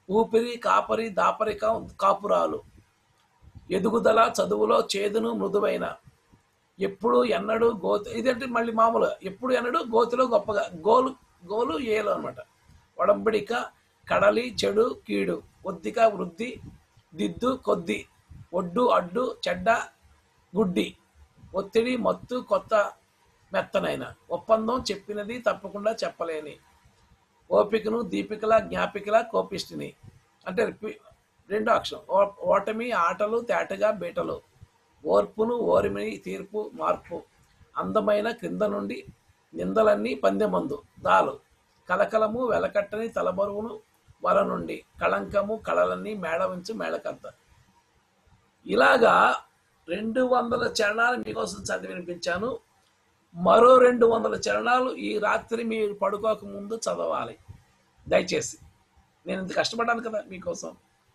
ఊపిరి కాపరి దాపరిక కాపురాలు ఎదుగుదల చదువులో చేదును మృదువైన ఎప్పుడు ఎన్నడూ గోతి ఇదేంటి మళ్ళీ మామూలుగా ఎప్పుడు ఎన్నడూ గోతిలో గొప్పగా గోలు గోలు ఏలు అనమాట ఒడంబడిక కడలి చెడు కీడు ఒద్దిక వృద్ధి దిద్దు కొద్ది ఒడ్డు అడ్డు చెడ్డ గుడ్డి ఒత్తిడి మత్తు కొత్త మెత్తనైన ఒప్పందం చెప్పినది తప్పకుండా చెప్పలేని ఓపికను దీపికల జ్ఞాపికల కోపిష్టిని అంటే రిపీ- రెండో అక్షరం ఓ- ఓటమి ఆటలు తేటగా బీటలు ఓర్పును ఓరిమిని తీర్పు మార్పు అందమైన క్రింద నుండి నిందలన్నీ పందెమందు దాలు కలకలము వెలకట్టని తలబరువును వల నుండి కళంకము కళలన్నీ మేళవించు మేళకర్త ఇలాగా రెండు వందల చరణాలు మీకోసం చదివి వినిపించాను మరో రెండు వందల చరణాలు ఈ రాత్రి మీరు పడుకోక ముందు చదవాలి దయచేసి నేను ఇంత కష్టపడ్డాను కదా మీకోసం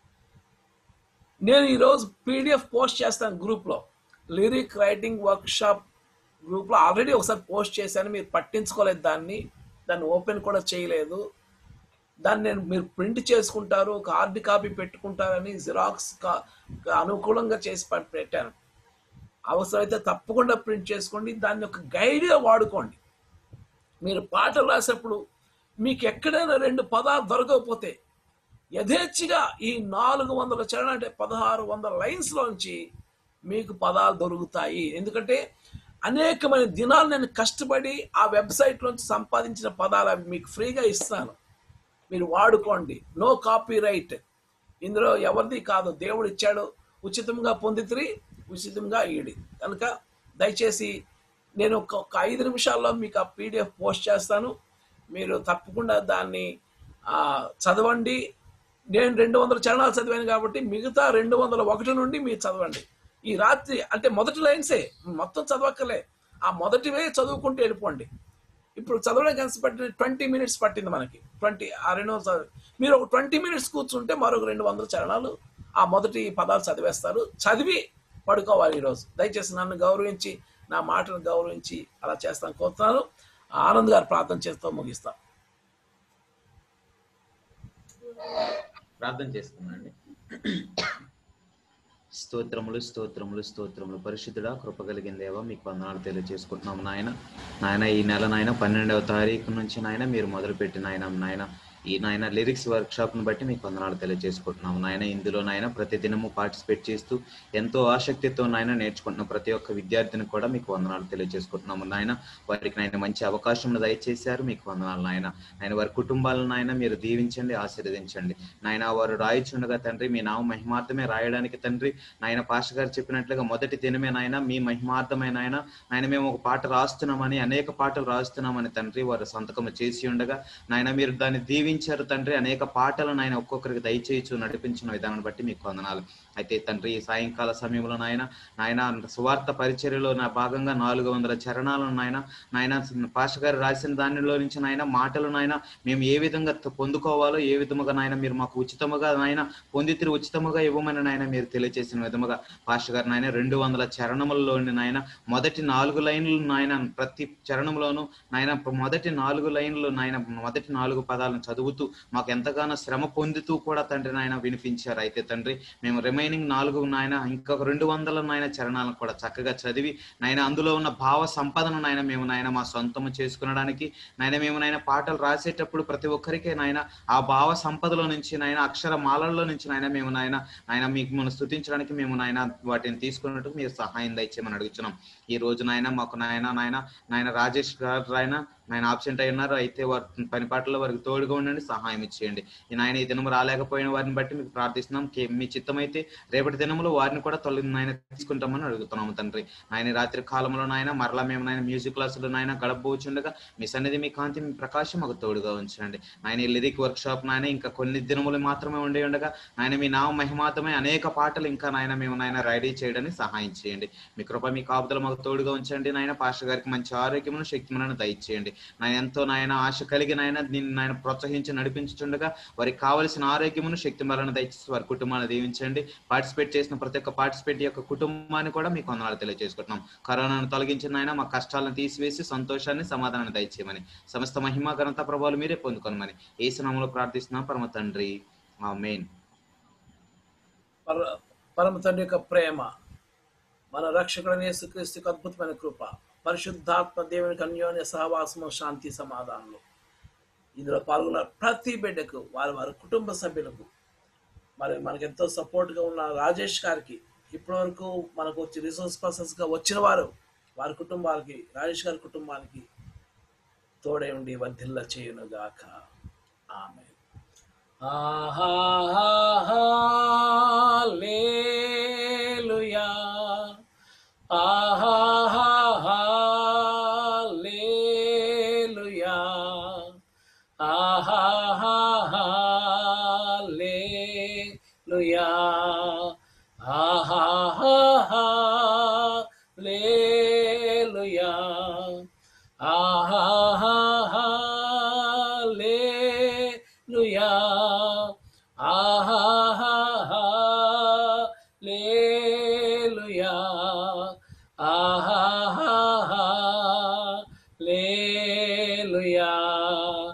నేను ఈరోజు పీడిఎఫ్ పోస్ట్ చేస్తాను గ్రూప్లో లిరిక్ రైటింగ్ వర్క్ షాప్ గ్రూప్లో ఆల్రెడీ ఒకసారి పోస్ట్ చేశాను మీరు పట్టించుకోలేదు దాన్ని దాన్ని ఓపెన్ కూడా చేయలేదు దాన్ని నేను మీరు ప్రింట్ చేసుకుంటారు ఒక హార్డ్ కాపీ పెట్టుకుంటారని జిరాక్స్ కా- అనుకూలంగా చేసి ప- పెట్టాను అవసరమైతే తప్పకుండా ప్రింట్ చేసుకోండి దాన్ని ఒక గైడ్గా వాడుకోండి మీరు పాటలు రాసేప్పుడు మీకు ఎక్కడైనా రెండు పదాలు దొరకకపోతే యథేచ్ఛగా ఈ నాలుగు వందల చరణ అంటే పదహారు వందల లైన్స్లోంచి మీకు పదాలు దొరుకుతాయి ఎందుకంటే అనేకమైన దినాలు నేను కష్టపడి ఆ వెబ్సైట్లోంచి సంపాదించిన పదాలు అవి మీకు ఫ్రీగా ఇస్తాను మీరు వాడుకోండి నో కాపీ రైట్ ఇందులో ఎవరిది కాదు దేవుడు ఇచ్చాడు ఉచితంగా పొందితిరి ఉచితంగా ఈడి కనుక దయచేసి నేను ఒక ఒక ఐదు నిమిషాల్లో మీకు ఆ పీడిఎఫ్ పోస్ట్ చేస్తాను మీరు తప్పకుండా దాన్ని ఆ, చదవండి నేను రెండు వందల చరణాలు చదివాను కాబట్టి మిగతా రెండు వందల ఒకటి నుండి మీరు చదవండి ఈ రాత్రి అంటే మొదటి లైన్సే మొత్తం చదవక్కలే ఆ మొదటివే చదువుకుంటూ వెళ్ళిపోండి ఇప్పుడు చదవడానికి ఎంత పట్టింది ట్వంటీ మినిట్స్ పట్టింది మనకి ట్వంటీ ఆ రెండు వందలు చదివి మీరు ఒక ట్వంటీ మినిట్స్ కూర్చుంటే మరొక రెండు వందల చరణాలు ఆ మొదటి పదాలు చదివేస్తారు చదివి పడుకోవాలి ఈరోజు దయచేసి నన్ను గౌరవించి నా మాటను గౌరవించి అలా చేస్తాను కోరుతున్నాను ఆనంద్ గారు ప్రార్థన చేస్తూ ముగిస్తాం ప్రార్థన చేసుకున్నాండి స్తోత్రములు స్తోత్రములు స్తోత్రములు పరిశుద్ధుడా కృప కలిగిన దేవా మీకు వందనాలు తెలియజేసుకుంటున్నాము నాయన నాయన ఈ నెల నాయన పన్నెండవ తారీఖు నుంచి నాయన మీరు మొదలుపెట్టిన ఆయన నాయన ఈ నాయన లిరిక్స్ వర్క్ షాప్ను బట్టి మీకు వందనాలు తెలియజేసుకుంటున్నాము నాయన ఇందులో నాయన ప్రతి దినము పార్టిసిపేట్ చేస్తూ ఎంతో ఆసక్తితో నాయన నేర్చుకుంటున్న ప్రతి ఒక్క విద్యార్థిని కూడా మీకు వందనాలు తెలియజేసుకుంటున్నాము నాయన వారికి నాయన మంచి అవకాశం దయచేశారు మీకు వందనాలు నాయన ఆయన వారి కుటుంబాలను నాయన మీరు దీవించండి ఆశీర్వదించండి నాయన వారు రాయిచుండగా తండ్రి మీ నామ మహిమార్థమే రాయడానికి తండ్రి నాయన పాష గారు చెప్పినట్లుగా మొదటి దినమే నాయన మీ మహిమార్థమైన ఆయన నాయన మేము ఒక పాట రాస్తున్నామని అనేక పాటలు రాస్తున్నామని తండ్రి వారు సంతకం చేసి ఉండగా నాయన మీరు దాన్ని దీవించారు తండ్రి అనేక పాటలు నాయన ఒక్కొక్కరికి దయచేయచ్చు నడిపించిన విధానాన్ని బట్టి మీకు వందనాలు అయితే తండ్రి ఈ సాయంకాల సమయంలో నాయన నాయన సువార్త పరిచర్యలో నా భాగంగా నాలుగు వందల చరణాలను నాయన నాయన పాష గారు రాసిన దానిలో నుంచి నాయన మాటలు నాయన మేము ఏ విధంగా త- పొందుకోవాలో ఏ విధముగా నాయన మీరు మాకు ఉచితముగా నాయన పొందితిరి ఉచితముగా ఇవ్వమని నాయన మీరు తెలియజేసిన విధముగా పాష గారు నాయన రెండు వందల చరణములలోని నాయన మొదటి నాలుగు లైన్లు నాయన ప్రతి చరణంలోనూ నాయన మొదటి నాలుగు లైన్లు నాయన మొదటి నాలుగు పదాలను చదువుతూ మాకు ఎంతగానో శ్రమ పొందుతూ కూడా తండ్రి నాయన వినిపించారు అయితే తండ్రి మేము రిమైనింగ్ నాలుగు నాయన ఇంకొక రెండు వందల నాయన చరణాలను కూడా చక్కగా చదివి నాయన అందులో ఉన్న భావ సంపదను నాయన మేము నాయన మా సొంతము చేసుకునడానికి నాయన మేము నాయన పాటలు రాసేటప్పుడు ప్రతి ఒక్కరికి నాయన ఆ భావ సంపదలో నుంచి నాయన అక్షర మాలల్లో నుంచి నాయన మేము నాయన నాయన మీకు మనం స్థుతించడానికి మేము నాయన వాటిని తీసుకున్నట్టు మీరు సహాయం దయచేయమని అడుగుతున్నాం ఈ రోజు నాయన మాకు నాయన నాయన నాయన రాజేష్ గారు ఆయన నాయన ఆబ్సెంట్ అయి ఉన్నారు అయితే వారి పని పాటల్లో వారికి తోడుగా ఉండండి సహాయం ఇచ్చేయండి ఈ నాయన ఈ దినం రాలేకపోయిన వారిని బట్టి మీకు ప్రార్థిస్తున్నాం కే- మీ చిత్తమైతే రేపటి దినములో వారిని కూడా తొలి నాయన తీసుకుంటామని అడుగుతున్నాము తండ్రి నాయన ఈ రాత్రి కాలంలో నాయన మరలా మేము నాయన మ్యూజిక్ క్లాసులు నాయన గడపబోచుండగా మీ సన్నిధి మీ కాంతి మీ ప్రకాశం మాకు తోడుగా ఉంచండి నాయన ఈ లిరిక్ వర్క్ షాప్ నాయన ఇంకా కొన్ని దినములు మాత్రమే ఉండి ఉండగా నాయన మీ నామ మహిమాతమే అనేక పాటలు ఇంకా నాయన మేము నాయన రెడీ చేయడానికి సహాయం చేయండి మీ కృప మీ కాపుదలు మాకు తోడుగా ఉంచండి నాయన పాస్టర్ గారికి మంచి ఆరోగ్యమును శక్తిములను దయచేయండి నాయన ఎంతో నాయన ఆశ కలిగి నాయన దీన్ని నాయన ప్రోత్సహించి నడిపించుండగా వారికి కావలసిన ఆరోగ్యమును శక్తి మరణ దయచేసి వారి కుటుంబాన్ని దీవించండి పార్టిసిపేట్ చేసిన ప్రతి ఒక్క పార్టిసిపేట్ యొక్క కుటుంబాన్ని కూడా మీకు వందనాలు తెలియజేసుకుంటున్నాం కరోనాను తొలగించిన ఆయన మా కష్టాలను తీసివేసి సంతోషాన్ని సమాధానాన్ని దయచేయమని సమస్త మహిమ ఘనత ప్రభావాలు మీరే పొందుకోనమని ఏ నామంలో ప్రార్థిస్తున్నాం పరమ తండ్రి ఆమేన్ పర పరమ తండ్రి యొక్క ప్రేమ మన రక్షకుడైన యేసుక్రీస్తుకు అద్భుతమైన కృప పరిశుద్ధాత్మ దేవునికి అన్యోన్య సహవాసము శాంతి సమాధానాలు ఇందులో పాల్గొన్న ప్రతి బిడ్డకు వారి వారి కుటుంబ సభ్యులకు మరి మనకు ఎంతో సపోర్ట్గా ఉన్న రాజేష్ గారికి ఇప్పటి వరకు మనకు వచ్చి రిసోర్స్ పర్సన్స్గా వచ్చిన వారు వారి కుటుంబాలకి రాజేష్ గారి కుటుంబానికి తోడై ఉండి వర్ధిల్ల చేయునుగాక ఆమె Hallelujah. Hallelujah. Hallelujah. Hallelujah. Hallelujah. Hallelujah. Hallelujah.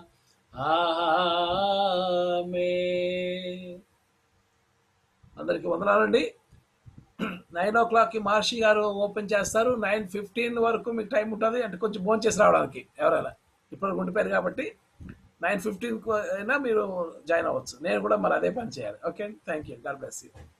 Amen. అందరికి వందనాలండి నైన్ ఓ క్లాక్కి మహర్షి గారు ఓపెన్ చేస్తారు నైన్ ఫిఫ్టీన్ వరకు మీకు టైం ఉంటుంది అంటే కొంచెం భోజనం చేసి రావడానికి ఎవరైనా ఇప్పుడు ఉండిపోయారు కాబట్టి నైన్ ఫిఫ్టీన్ అయినా మీరు జాయిన్ అవ్వచ్చు నేను కూడా మరి అదే పని చేయాలి okay thank you God bless you